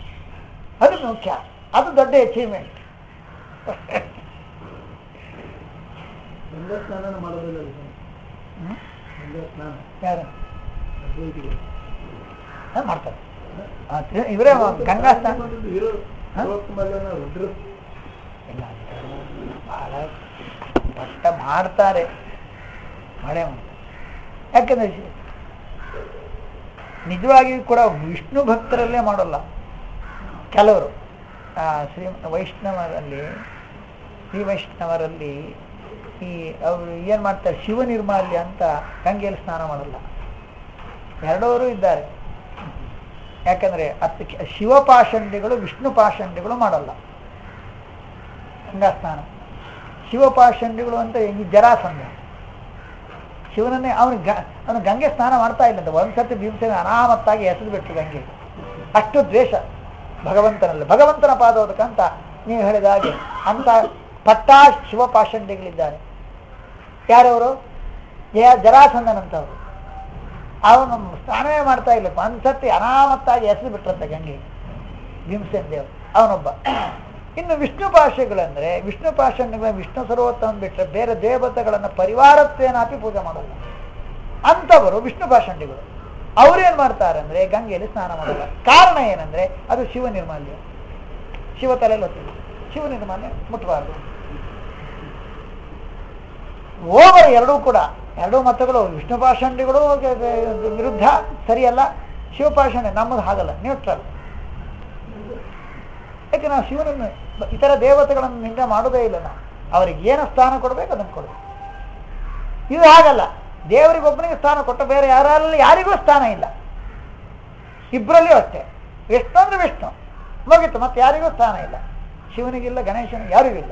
ಮುಖ್ಯ ಅದು ದೊಡ್ಡ ಅಚೀವ್ಮೆಂಟ್ ಗಂಗಾ ಸ್ನಾನ ಮಾಡೋದಿಲ್ಲ ರೀ ಸ್ವಾಮಿ. ಗಂಗಾ ಸ್ನಾನ ಯಾರು ಅದ್ವೈತಿಗಳು. ಹಾ, ಮಾಡ್ತಾರೆ ಆ, ತಿ- ಇವರೇ ಗಂಗಾ ಸ್ನಾನ ಮಾಡಿದ್ದು ಇರೋ ಹಾ? ಸರ್ವೋತ್ತಮಲ್ಲನ ರುದ್ರ ಇಲ್ಲ ಬಹಳ ಪಟ್ಟ ಮಾಡ್ತಾರೆ ಮಾಡೇ ಮಾಡ್ತಾರೆ ಯಾಕಂದ್ರೆ ಶಿ- ನಿಜವಾಗಿಯೂ ಕೂಡ ವಿಷ್ಣು ಭಕ್ತರಲ್ಲೇ ಮಾಡೋಲ್ಲ ಕೆಲವರು ಆ, ಶ್ರೀ ವೈಷ್ಣವರಲ್ಲಿ ಶ್ರೀ ವೈಷ್ಣವರಲ್ಲಿ ಈ ಅವರು ಏನು ಮಾಡ್ತಾರೆ ಶಿವ ನಿರ್ಮಾಲ್ಯ ಅಂತ ಗಂಗೆಯಲ್ಲಿ ಸ್ನಾನ ಮಾಡಲ್ಲ ಎರಡವರು ಇದ್ದಾರೆ ಯಾಕಂದ್ರೆ ಅತ್ ಶಿವಪಾಷಂಡಿಗಳು ವಿಷ್ಣು ಪಾಷಂಡಿಗಳು ಮಾಡಲ್ಲ ಗಂಗಾ ಸ್ನಾನ ಶಿವಪಾಷಂಡಿಗಳು ಅಂತ ಈ ಜರಾಸಂಧ ಶಿವನನ್ನೇ ಅವನಿಗೆ ಗ ಅವನು ಗಂಗೆ ಸ್ನಾನ ಮಾಡ್ತಾ ಇಲ್ಲಂತ ಒಂದ್ಸತಿ ಭೀಮಸೇನ ಅನಾಮತ್ತಾಗಿ ಎಸೆದು ಬಿಟ್ಟು ಗಂಗೆ ಅಷ್ಟು ದ್ವೇಷ ಭಗವಂತನಲ್ಲಿ ಭಗವಂತನ ಪಾದೋದಕ ಅಂತ ನೀವು ಹೇಳಿದ ಹಾಗೆ ಅಂತ ಪಟ್ಟಾ ಶಿವಪಾಷಂಡಿಗಳಿದ್ದಾರೆ ಯಾರವರು ಜಯ ಜರಾಸಂಧನಂತವರು ಅವನು ಸ್ನಾನವೇ ಮಾಡ್ತಾ ಇಲ್ಲ ಒಂದ್ಸತಿ ಅನಾಮತ್ತಾಗಿ ಎಸೆದು ಬಿಟ್ರಂತೆ ಗಂಗೆ ಭೀಮಸೇನ ದೇವರು ಅವನೊಬ್ಬ ಇನ್ನು ವಿಷ್ಣು ಭಾಷೆಗಳಂದ್ರೆ ವಿಷ್ಣು ಭಾಷೆಗಳ ವಿಷ್ಣು ಸರ್ವೋತ್ತಮ ಬಿಟ್ಟರೆ ಬೇರೆ ದೇವತೆಗಳನ್ನು ಪರಿವಾರತ್ವೇನಾಪಿ ಪೂಜೆ ಮಾಡಲ್ಲ ಅಂಥವರು ವಿಷ್ಣು ಭಾಷಂಡಿಗಳು ಅವ್ರೇನ್ ಮಾಡ್ತಾರೆ ಅಂದ್ರೆ ಗಂಗೆಯಲ್ಲಿ ಸ್ನಾನ ಮಾಡಲ್ಲ ಕಾರಣ ಏನಂದ್ರೆ ಅದು ಶಿವ ನಿರ್ಮಾಲ್ಯ ಶಿವ ತಲೆಯಲ್ಲಿ ಹೊತ್ತಿದೆ ಶಿವ ನಿರ್ಮಾಲ್ಯ ಮುಟ್ಟಬಾರ್ದು ಓವರ್ ಎರಡೂ ಕೂಡ ಎರಡೂ ಮತಗಳು ವಿಷ್ಣು ಭಾಷಂಡಿಗಳು ಗ- ಗ- ವಿರುದ್ಧ ಸರಿಯಲ್ಲ ಶಿವಪಾಷಂಡ ನಮ್ಮದು ಹಾಗಲ್ಲ ನ್ಯೂಟ್ರಲ್ ಯಾಕೆ ನಾವು ಶಿವನನ್ನು ಇತರ ದೇವತೆಗಳನ್ನು ನಿಂದೆ ಮಾಡೋದೇ ಇಲ್ಲ ನಾವು ಅವರಿಗೆ ಏನು ಸ್ಥಾನ ಕೊಡಬೇಕು ಅದನ್ನು ಕೊಡಬೇಕು ಇದು ಹಾಗಲ್ಲ ದೇವರಿಗೊಬ್ಬನಿಗೆ ಸ್ಥಾನ ಕೊಟ್ಟ ಬೇರೆ ಯಾರಲ್ಲಿ ಯಾರಿಗೂ ಸ್ಥಾನ ಇಲ್ಲ ಇಬ್ಬರಲ್ಲಿಯೂ ಅಷ್ಟೇ ವಿಷ್ಣು ಅಂದ್ರೆ ವಿಷ್ಣು ಮುಗಿತು ಮತ್ತೆ ಯಾರಿಗೂ ಸ್ಥಾನ ಇಲ್ಲ ಶಿವನಿಗಿಲ್ಲ ಗಣೇಶನಿಗೆ ಯಾರಿಗೂ ಇಲ್ಲ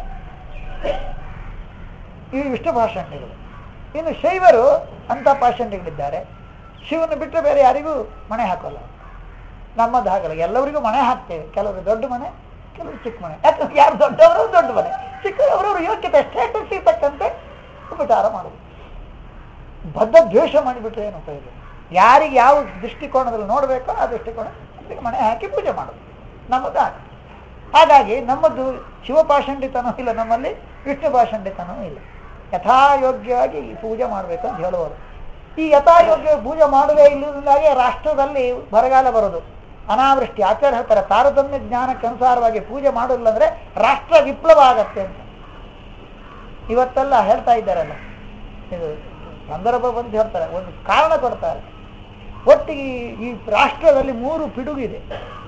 ಈ ವಿಷ್ಣು ಭಾಷಂಡಿಗಳು ಇನ್ನು ಶೈವರು ಅಂತ ಪಾಷಂಡಿಗಳಿದ್ದಾರೆ ಶಿವನ ಬಿಟ್ಟರೆ ಬೇರೆ ಯಾರಿಗೂ ಮಣೆ ಹಾಕೋಲ್ಲ ನಮ್ಮದು ಹಾಗಲ್ಲ ಎಲ್ಲರಿಗೂ ಮನೆ ಹಾಕ್ತೇವೆ ಕೆಲವರು ದೊಡ್ಡ ಮನೆ ಕೆಲವರು ಚಿಕ್ಕ ಮನೆ ಯಾಕಂದ್ರೆ ಯಾರು ದೊಡ್ಡವರು ದೊಡ್ಡ ಮನೆ ಚಿಕ್ಕವರವರು ಯೋಗ್ಯತೆ ಸ್ಟೇಟಸ್ ತಕ್ಕಂತೆ ಉಪಚಾರ ಮಾಡುವುದು ಬದ್ಧ ದ್ವೇಷ ಮಾಡಿಬಿಟ್ರೆ ಏನು ಉಪಯೋಗ ಯಾರಿಗೆ ಯಾವ ದೃಷ್ಟಿಕೋನದಲ್ಲಿ ನೋಡಬೇಕೋ ಆ ದೃಷ್ಟಿಕೋನ ಅದಕ್ಕೆ ಮನೆ ಹಾಕಿ ಪೂಜೆ ಮಾಡೋದು ನಮ್ಮದು ಹಾಗೆ ಹಾಗಾಗಿ ನಮ್ಮದು ಶಿವಪಾಷಂಡಿತನೂ ಇಲ್ಲ ನಮ್ಮಲ್ಲಿ ವಿಷ್ಣು ಪಾಷಂಡಿತನೂ ಇಲ್ಲ ಯಥಾಯೋಗ್ಯವಾಗಿ ಈ ಪೂಜೆ ಮಾಡಬೇಕು ಅಂತ ಹೇಳುವರು ಈ ಯಥಾಯೋಗ್ಯ ಪೂಜೆ ಮಾಡುವೇ ಇಲ್ಲದಾಗೆ ರಾಷ್ಟ್ರದಲ್ಲಿ ಬರಗಾಲ ಬರೋದು ಅನಾವೃಷ್ಟಿ ಆಚಾರ್ಯ ಹೇಳ್ತಾರೆ ತಾರತಮ್ಯ ಜ್ಞಾನಕ್ಕೆ ಅನುಸಾರವಾಗಿ ಪೂಜೆ ಮಾಡೋದಿಲ್ಲ ಅಂದ್ರೆ ರಾಷ್ಟ್ರ ವಿಪ್ಲವ ಆಗತ್ತೆ ಅಂತ ಇವತ್ತೆಲ್ಲ ಹೇಳ್ತಾ ಇದ್ದಾರಲ್ಲ ಇದು ಸಂದರ್ಭ ಬಂದು ಹೇಳ್ತಾರೆ ಒಂದು ಕಾರಣ ಕೊಡ್ತಾರೆ ಒಟ್ಟಿಗೆ ಈ- ಈ ರಾಷ್ಟ್ರದಲ್ಲಿ ಮೂರು ಪಿಡುಗಿದೆ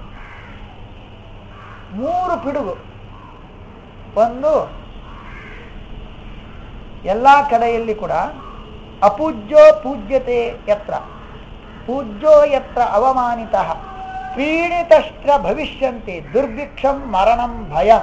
ಮೂರು ಪಿಡುಗು ಒಂದು ಎಲ್ಲಾ ಕಡೆಯಲ್ಲಿ ಕೂಡ ಅಪೂಜ್ಯೋ ಪೂಜ್ಯತೆ ಯತ್ರ ಪೂಜ್ಯೋ ಯತ್ರ ಅವಮಾನಿತ ಪೀಡಿತಶ್ಚ ಭವಿಷ್ಯಂತಿ ದುರ್ಭಿಕ್ಷಂ ಮರಣಂ ಭಯಂ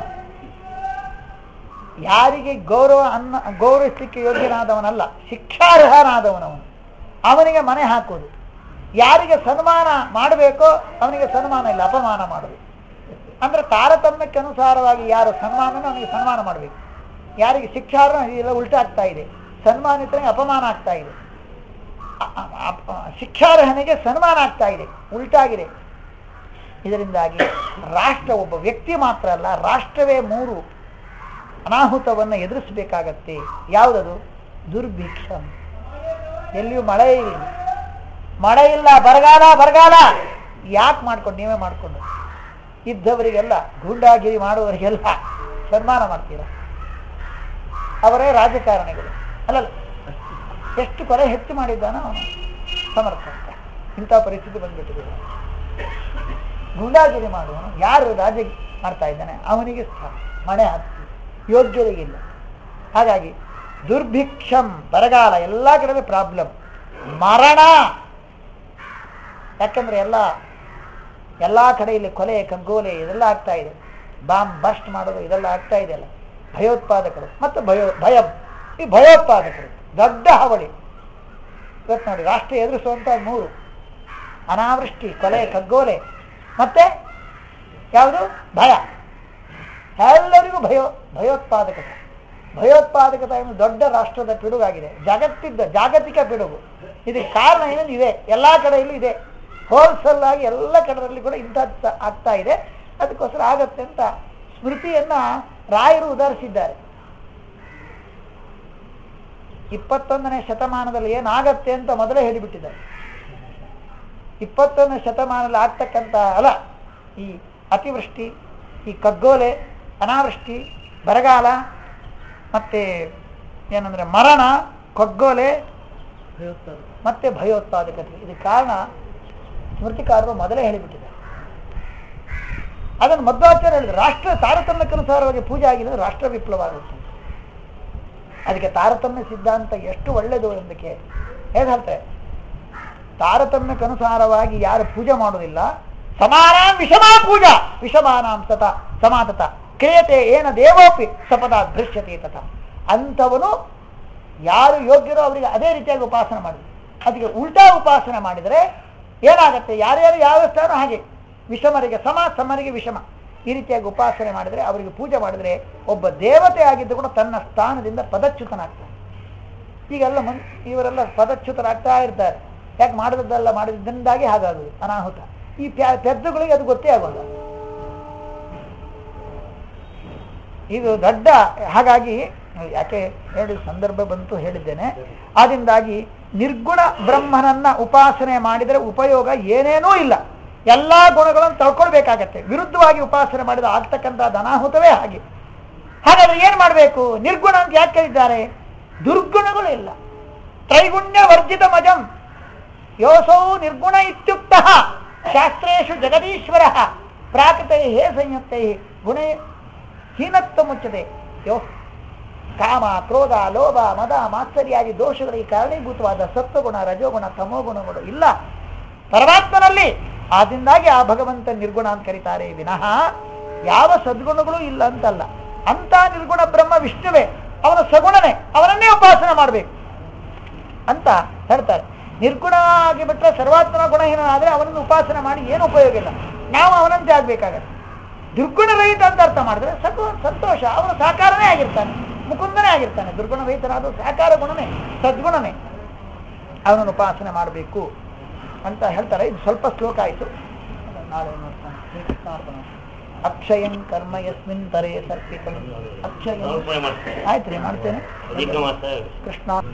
ಯಾರಿಗೆ ಗೌರವ ಅನ್ನ ಗೌರವಿಸಲಿಕ್ಕೆ ಯೋಗ್ಯನಾದವನಲ್ಲ ಶಿಕ್ಷಾರ್ಹನಾದವನವನು ಅವನಿಗೆ ಮನೆ ಹಾಕೋದು ಯಾರಿಗೆ ಸನ್ಮಾನ ಮಾಡಬೇಕೋ ಅವನಿಗೆ ಸನ್ಮಾನ ಇಲ್ಲ ಅಪಮಾನ ಮಾಡಬೇಕು ಅಂದ್ರೆ ತಾರತಮ್ಯಕ್ಕೆ ಅನುಸಾರವಾಗಿ ಯಾರು ಸನ್ಮಾನನೋ ಅವನಿಗೆ ಸನ್ಮಾನ ಮಾಡಬೇಕು ಯಾರಿಗೆ ಶಿಕ್ಷಾರ್ಹ ಇದೆಲ್ಲ ಉಲ್ಟಾ ಆಗ್ತಾ ಇದೆ ಸನ್ಮಾನಿತನಿಗೆ ಅಪಮಾನ ಆಗ್ತಾ ಇದೆ ಅ- ಅ- ಅಪ- ಶಿಕ್ಷಾರ್ಹನಿಗೆ ಸನ್ಮಾನ ಆಗ್ತಾ ಇದೆ ಉಲ್ಟಾಗಿದೆ ಇದರಿಂದಾಗಿ ರಾಷ್ಟ್ರ ಒಬ್ಬ ವ್ಯಕ್ತಿ ಮಾತ್ರ ಅಲ್ಲ ರಾಷ್ಟ್ರವೇ ಮೂರು ಅನಾಹುತವನ್ನು ಎದುರಿಸಬೇಕಾಗತ್ತೆ ಯಾವುದದು ದುರ್ಭಿಕ್ಷಂ ಎಲ್ಲಿಯೂ ಮಳೆ ಇಲ್ಲ ಮಳೆ ಇಲ್ಲ ಬರಗಾಲ ಬರಗಾಲ ಯಾಕೆ ಮಾಡ್ಕೊಂಡು ನೀವೇ ಮಾಡ್ಕೊಂಡು ಇದ್ದವರಿಗೆಲ್ಲ ಗೂಂಡಾಗಿರಿ ಮಾಡುವವರಿಗೆಲ್ಲ ಸನ್ಮಾನ ಮಾಡ್ತೀರಾ ಅವರೇ ರಾಜಕಾರಣಿಗಳು ಅಲ್ಲಲ್ಲ ಎಷ್ಟು ಕೊಲೆ ಹೆಚ್ಚು ಮಾಡಿದ್ದಾನೋ ಅವನು ಸಮರ್ಥ ಇಂಥ ಪರಿಸ್ಥಿತಿ ಬಂದ್ಬಿಟ್ಟಿದೆ ಗೂಂಡಾಗಿರಿ ಮಾಡುವನು ಯಾರು ರಾಜ ಮಾಡ್ತಾ ಇದ್ದಾನೆ ಅವನಿಗೆ ಸ್ಥಾನ ಮಣೆ ಹಾಕ್ತಿ ಯೋಗ್ಯರಿಗಿಲ್ಲ ಹಾಗಾಗಿ ದುರ್ಭಿಕ್ಷಂ ಬರಗಾಲ ಎಲ್ಲ ಕಡೆ ಪ್ರಾಬ್ಲಮ್ ಮರಣ ಯಾಕಂದ್ರೆ ಎಲ್ಲ ಎಲ್ಲ ಕಡೆಯಲ್ಲಿ ಕೊಲೆ ಕಗ್ಗೋಲೆ ಇದೆಲ್ಲ ಆಗ್ತಾ ಇದೆ ಬಾಂಬ್ ಬಸ್ಟ್ ಮಾಡೋದು ಇದೆಲ್ಲ ಆಗ್ತಾ ಇದೆ ಅಲ್ಲ ಭಯೋತ್ಪಾದಕರು ಮತ್ತು ಭಯೋ ಭಯ ಈ ಭಯೋತ್ಪಾದಕರು ದೊಡ್ಡ ಹಾವಳಿ ಇವತ್ತು ನೋಡಿ ರಾಷ್ಟ್ರ ಎದುರಿಸುವಂತ ಮೂರು ಅನಾವೃಷ್ಟಿ ಕೊಲೆ ಕಗ್ಗೋಲೆ ಮತ್ತೆ ಯಾವುದು ಭಯ ಎಲ್ಲರಿಗೂ ಭಯೋ ಭಯೋತ್ಪಾದಕತೆ ಭಯೋತ್ಪಾದಕತೆ ಎಂಬುದು ದೊಡ್ಡ ರಾಷ್ಟ್ರದ ಪಿಡುಗಾಗಿದೆ ಜಗತ್ತಿದ್ದ ಜಾಗತಿಕ ಪಿಡುಗು ಇದಕ್ಕೆ ಕಾರಣ ಏನೇನು ಇದೆ ಎಲ್ಲಾ ಕಡೆಯಲ್ಲೂ ಇದೆ ಹೋಲ್ಸೇಲ್ ಆಗಿ ಎಲ್ಲ ಕಡೆಯಲ್ಲಿ ಕೂಡ ಇಂಥ ಆಗ್ತಾ ಇದೆ ಅದಕ್ಕೋಸ್ಕರ ಆಗತ್ತೆ ಅಂತ ಸ್ಮೃತಿಯನ್ನ ರಾಯರು ಉದಾಹರಿಸಿದ್ದಾರೆ ಇಪ್ಪತ್ತೊಂದನೇ ಶತಮಾನದಲ್ಲಿ ಏನಾಗತ್ತೆ ಅಂತ ಮೊದಲೇ ಹೇಳಿಬಿಟ್ಟಿದ್ದಾರೆ ಇಪ್ಪತ್ತೊಂದನೇ ಶತಮಾನದಲ್ಲಿ ಆಗ್ತಕ್ಕಂಥ ಅಲ್ಲ ಈ ಅತಿವೃಷ್ಟಿ ಈ ಕಗ್ಗೋಲೆ ಅನಾವೃಷ್ಟಿ ಬರಗಾಲ ಮತ್ತೆ ಏನಂದ್ರೆ ಮರಣ ಕಗ್ಗೋಲೆ ಭಯೋತ್ಪಾದನೆ ಮತ್ತೆ ಭಯೋತ್ಪಾದಕತೆ ಇದಕ್ಕೆ ಕಾರಣ ಸ್ಮೃತಿಕಾರರು ಮೊದಲೇ ಹೇಳಿಬಿಟ್ಟಿದ್ದಾರೆ ಅದನ್ನು ಮಧ್ವಾಚಾರ್ಯ ಹೇಳಿದ್ರು ರಾಷ್ಟ್ರ ತಾರತಮ್ಯಕ್ಕನುಸಾರವಾಗಿ ಪೂಜೆ ಆಗಿದ್ರೆ ರಾಷ್ಟ್ರ ವಿಪ್ಲವ ಆಗುತ್ತೆ ಅದಕ್ಕೆ ತಾರತಮ್ಯ ಸಿದ್ಧಾಂತ ಎಷ್ಟು ಒಳ್ಳೆಯದು ಎಂದಕ್ಕೆ ಹೇಗೆ ಹೇಳ್ತಾರೆ ತಾರತಮ್ಯಕ್ಕನುಸಾರವಾಗಿ ಯಾರು ಪೂಜೆ ಮಾಡೋದಿಲ್ಲ ಸಮಾನಾಂ ವಿಷಮಾ ಪೂಜಾ ವಿಷಮಾನಾಂ ಸತ ಸಮಾತತ ಕ್ರಿಯತೆ ಏನ ದೇವೋಪಿ ಸಪದ ದೃಶ್ಯತೆ ತಥ ಅಂಥವನು ಯಾರು ಯೋಗ್ಯರೋ ಅವರಿಗೆ ಅದೇ ರೀತಿಯಾಗಿ ಉಪಾಸನೆ ಮಾಡಿದ್ರು ಅದಕ್ಕೆ ಉಲ್ಟಾ ಉಪಾಸನೆ ಮಾಡಿದರೆ ಏನಾಗುತ್ತೆ ಯಾರ್ಯಾರು ಯಾವ ಸ್ಥಾನ ಹಾಗೆ ವಿಷಮರಿಗೆ ಸಮ ಸಮರಿಗೆ ವಿಷಮ ಈ ರೀತಿಯಾಗಿ ಉಪಾಸನೆ ಮಾಡಿದರೆ ಅವರಿಗೆ ಪೂಜೆ ಮಾಡಿದರೆ ಒಬ್ಬ ದೇವತೆ ಆಗಿದ್ದು ಕೂಡ ತನ್ನ ಸ್ಥಾನದಿಂದ ಪದಚ್ಯುತನಾಗ್ತಾನೆ ಈಗೆಲ್ಲ ಮನ್ ಇವರೆಲ್ಲ ಪದಚ್ಯುತರಾಗ್ತಾ ಇರ್ತಾರೆ ಯಾಕೆ ಮಾಡಿದದ್ದೆಲ್ಲ ಮಾಡಿದ್ದರಿಂದಾಗಿ ಹಾಗಾಗುದು ಅನಾಹುತ ಈ ಪ್ಯಾ- ಪೆದ್ದುಗಳಿಗೆ ಅದು ಗೊತ್ತೇ ಆಗೋಲ್ಲ ಇದು ದೊಡ್ಡ ಹಾಗಾಗಿ ಯಾಕೆ ಹೇಳಿ ಸಂದರ್ಭ ಬಂತು ಹೇಳಿದ್ದೇನೆ ಆದ್ರಿಂದಾಗಿ ನಿರ್ಗುಣ ಬ್ರಹ್ಮನನ್ನ ಉಪಾಸನೆ ಮಾಡಿದರೆ ಉಪಯೋಗ ಏನೇನೂ ಇಲ್ಲ ಎಲ್ಲಾ ಗುಣಗಳನ್ನು ತಳ್ಕೊಳ್ಬೇಕಾಗತ್ತೆ ವಿರುದ್ಧವಾಗಿ ಉಪಾಸನೆ ಮಾಡಿದ ಆಗ್ತಕ್ಕಂಥದ್ದು ಅನಾಹುತವೇ ಹಾಗೆ ಹಾಗಾದ್ರೆ ಏನ್ ಮಾಡಬೇಕು ನಿರ್ಗುಣ ಅಂತ ಯಾಕೆ ಕರೀತಾರೆ ದುರ್ಗುಣಗಳು ಇಲ್ಲ ತ್ರೈಗುಣ್ಯ ವರ್ಜಿತ ಮಜಂ ಯೋಸೌ ನಿರ್ಗುಣ ಇತ್ಯುಕ್ತ ಶಾಸ್ತ್ರೇಶು ಜಗದೀಶ್ವರ ಪ್ರಾಕೃತೈ ಹೇ ಸಂಯುಕ್ತೈ ಗುಣೇ ಹೀನತ್ವ ಮುಚ್ಚದೆ ಯೋ ಕಾಮ ಕ್ರೋಧ ಲೋಭ ಮದ ಮಾತ್ಸರ್ಯಾದಿ ದೋಷಗಳಿಗೆ ಕಾರಣೀಭೂತವಾದ ಸತ್ವಗುಣ ರಜೋಗುಣ ತಮೋಗುಣಗಳು ಇಲ್ಲ ಪರಮಾತ್ಮನಲ್ಲಿ ಆದ್ರಿಂದಾಗಿ ಆ ಭಗವಂತ ನಿರ್ಗುಣ ಅಂತ ಕರೀತಾರೆ ವಿನಃ ಯಾವ ಸದ್ಗುಣಗಳು ಇಲ್ಲ ಅಂತಲ್ಲ ಅಂತ ನಿರ್ಗುಣ ಬ್ರಹ್ಮ ವಿಷ್ಣುವೇ ಅವನ ಸಗುಣನೇ ಅವನನ್ನೇ ಉಪಾಸನೆ ಮಾಡಬೇಕು ಅಂತ ಹೇಳ್ತಾರೆ ನಿರ್ಗುಣ ಆಗಿ ಬಿಟ್ಟರೆ ಸರ್ವಾತ್ಮನ ಗುಣಹೀನ ಆದರೆ ಅವನನ್ನು ಉಪಾಸನೆ ಮಾಡಿ ಏನು ಉಪಯೋಗ ಇಲ್ಲ ನಾವು ಅವನಂತೆ ಆಗ್ಬೇಕಾಗತ್ತೆ ದುರ್ಗುಣ ರಹಿತ ಅಂತ ಅರ್ಥ ಮಾಡಿದ್ರೆ ಸತು ಸಂತೋಷ ಅವನು ಸಾಕಾರನೇ ಆಗಿರ್ತಾನೆ ಮುಕುಂದನೇ ಆಗಿರ್ತಾನೆ ದುರ್ಗುಣ ರಹಿತನಾದ ಸಾಕಾರ ಗುಣನೇ ಸದ್ಗುಣನೇ ಅವನನ್ನು ಉಪಾಸನೆ ಮಾಡಬೇಕು ಅಂತ ಹೇಳ್ತಾರೆ ಇದು ಸ್ವಲ್ಪ ಶ್ಲೋಕ ಆಯಿತು ನಾಳೆ ನೋಡ್ತಾನೆ ಶ್ರೀಕೃಷ್ಣಾರ್ಪಣ ಅಕ್ಷಯಂ ಕರ್ಮ ಯಸ್ಮಿನ್ ತರೇ ಸರ್ಪಿತಂ ಅಕ್ಷಯಂ ಸ್ವಲ್ಪ ಮಾಡ್ತೇನೆ ಆಯ್ತು ರೀ ಮಾಡ್ತೇನೆ ಅಧಿಕ ಮಾಸ ಕೃಷ್ಣ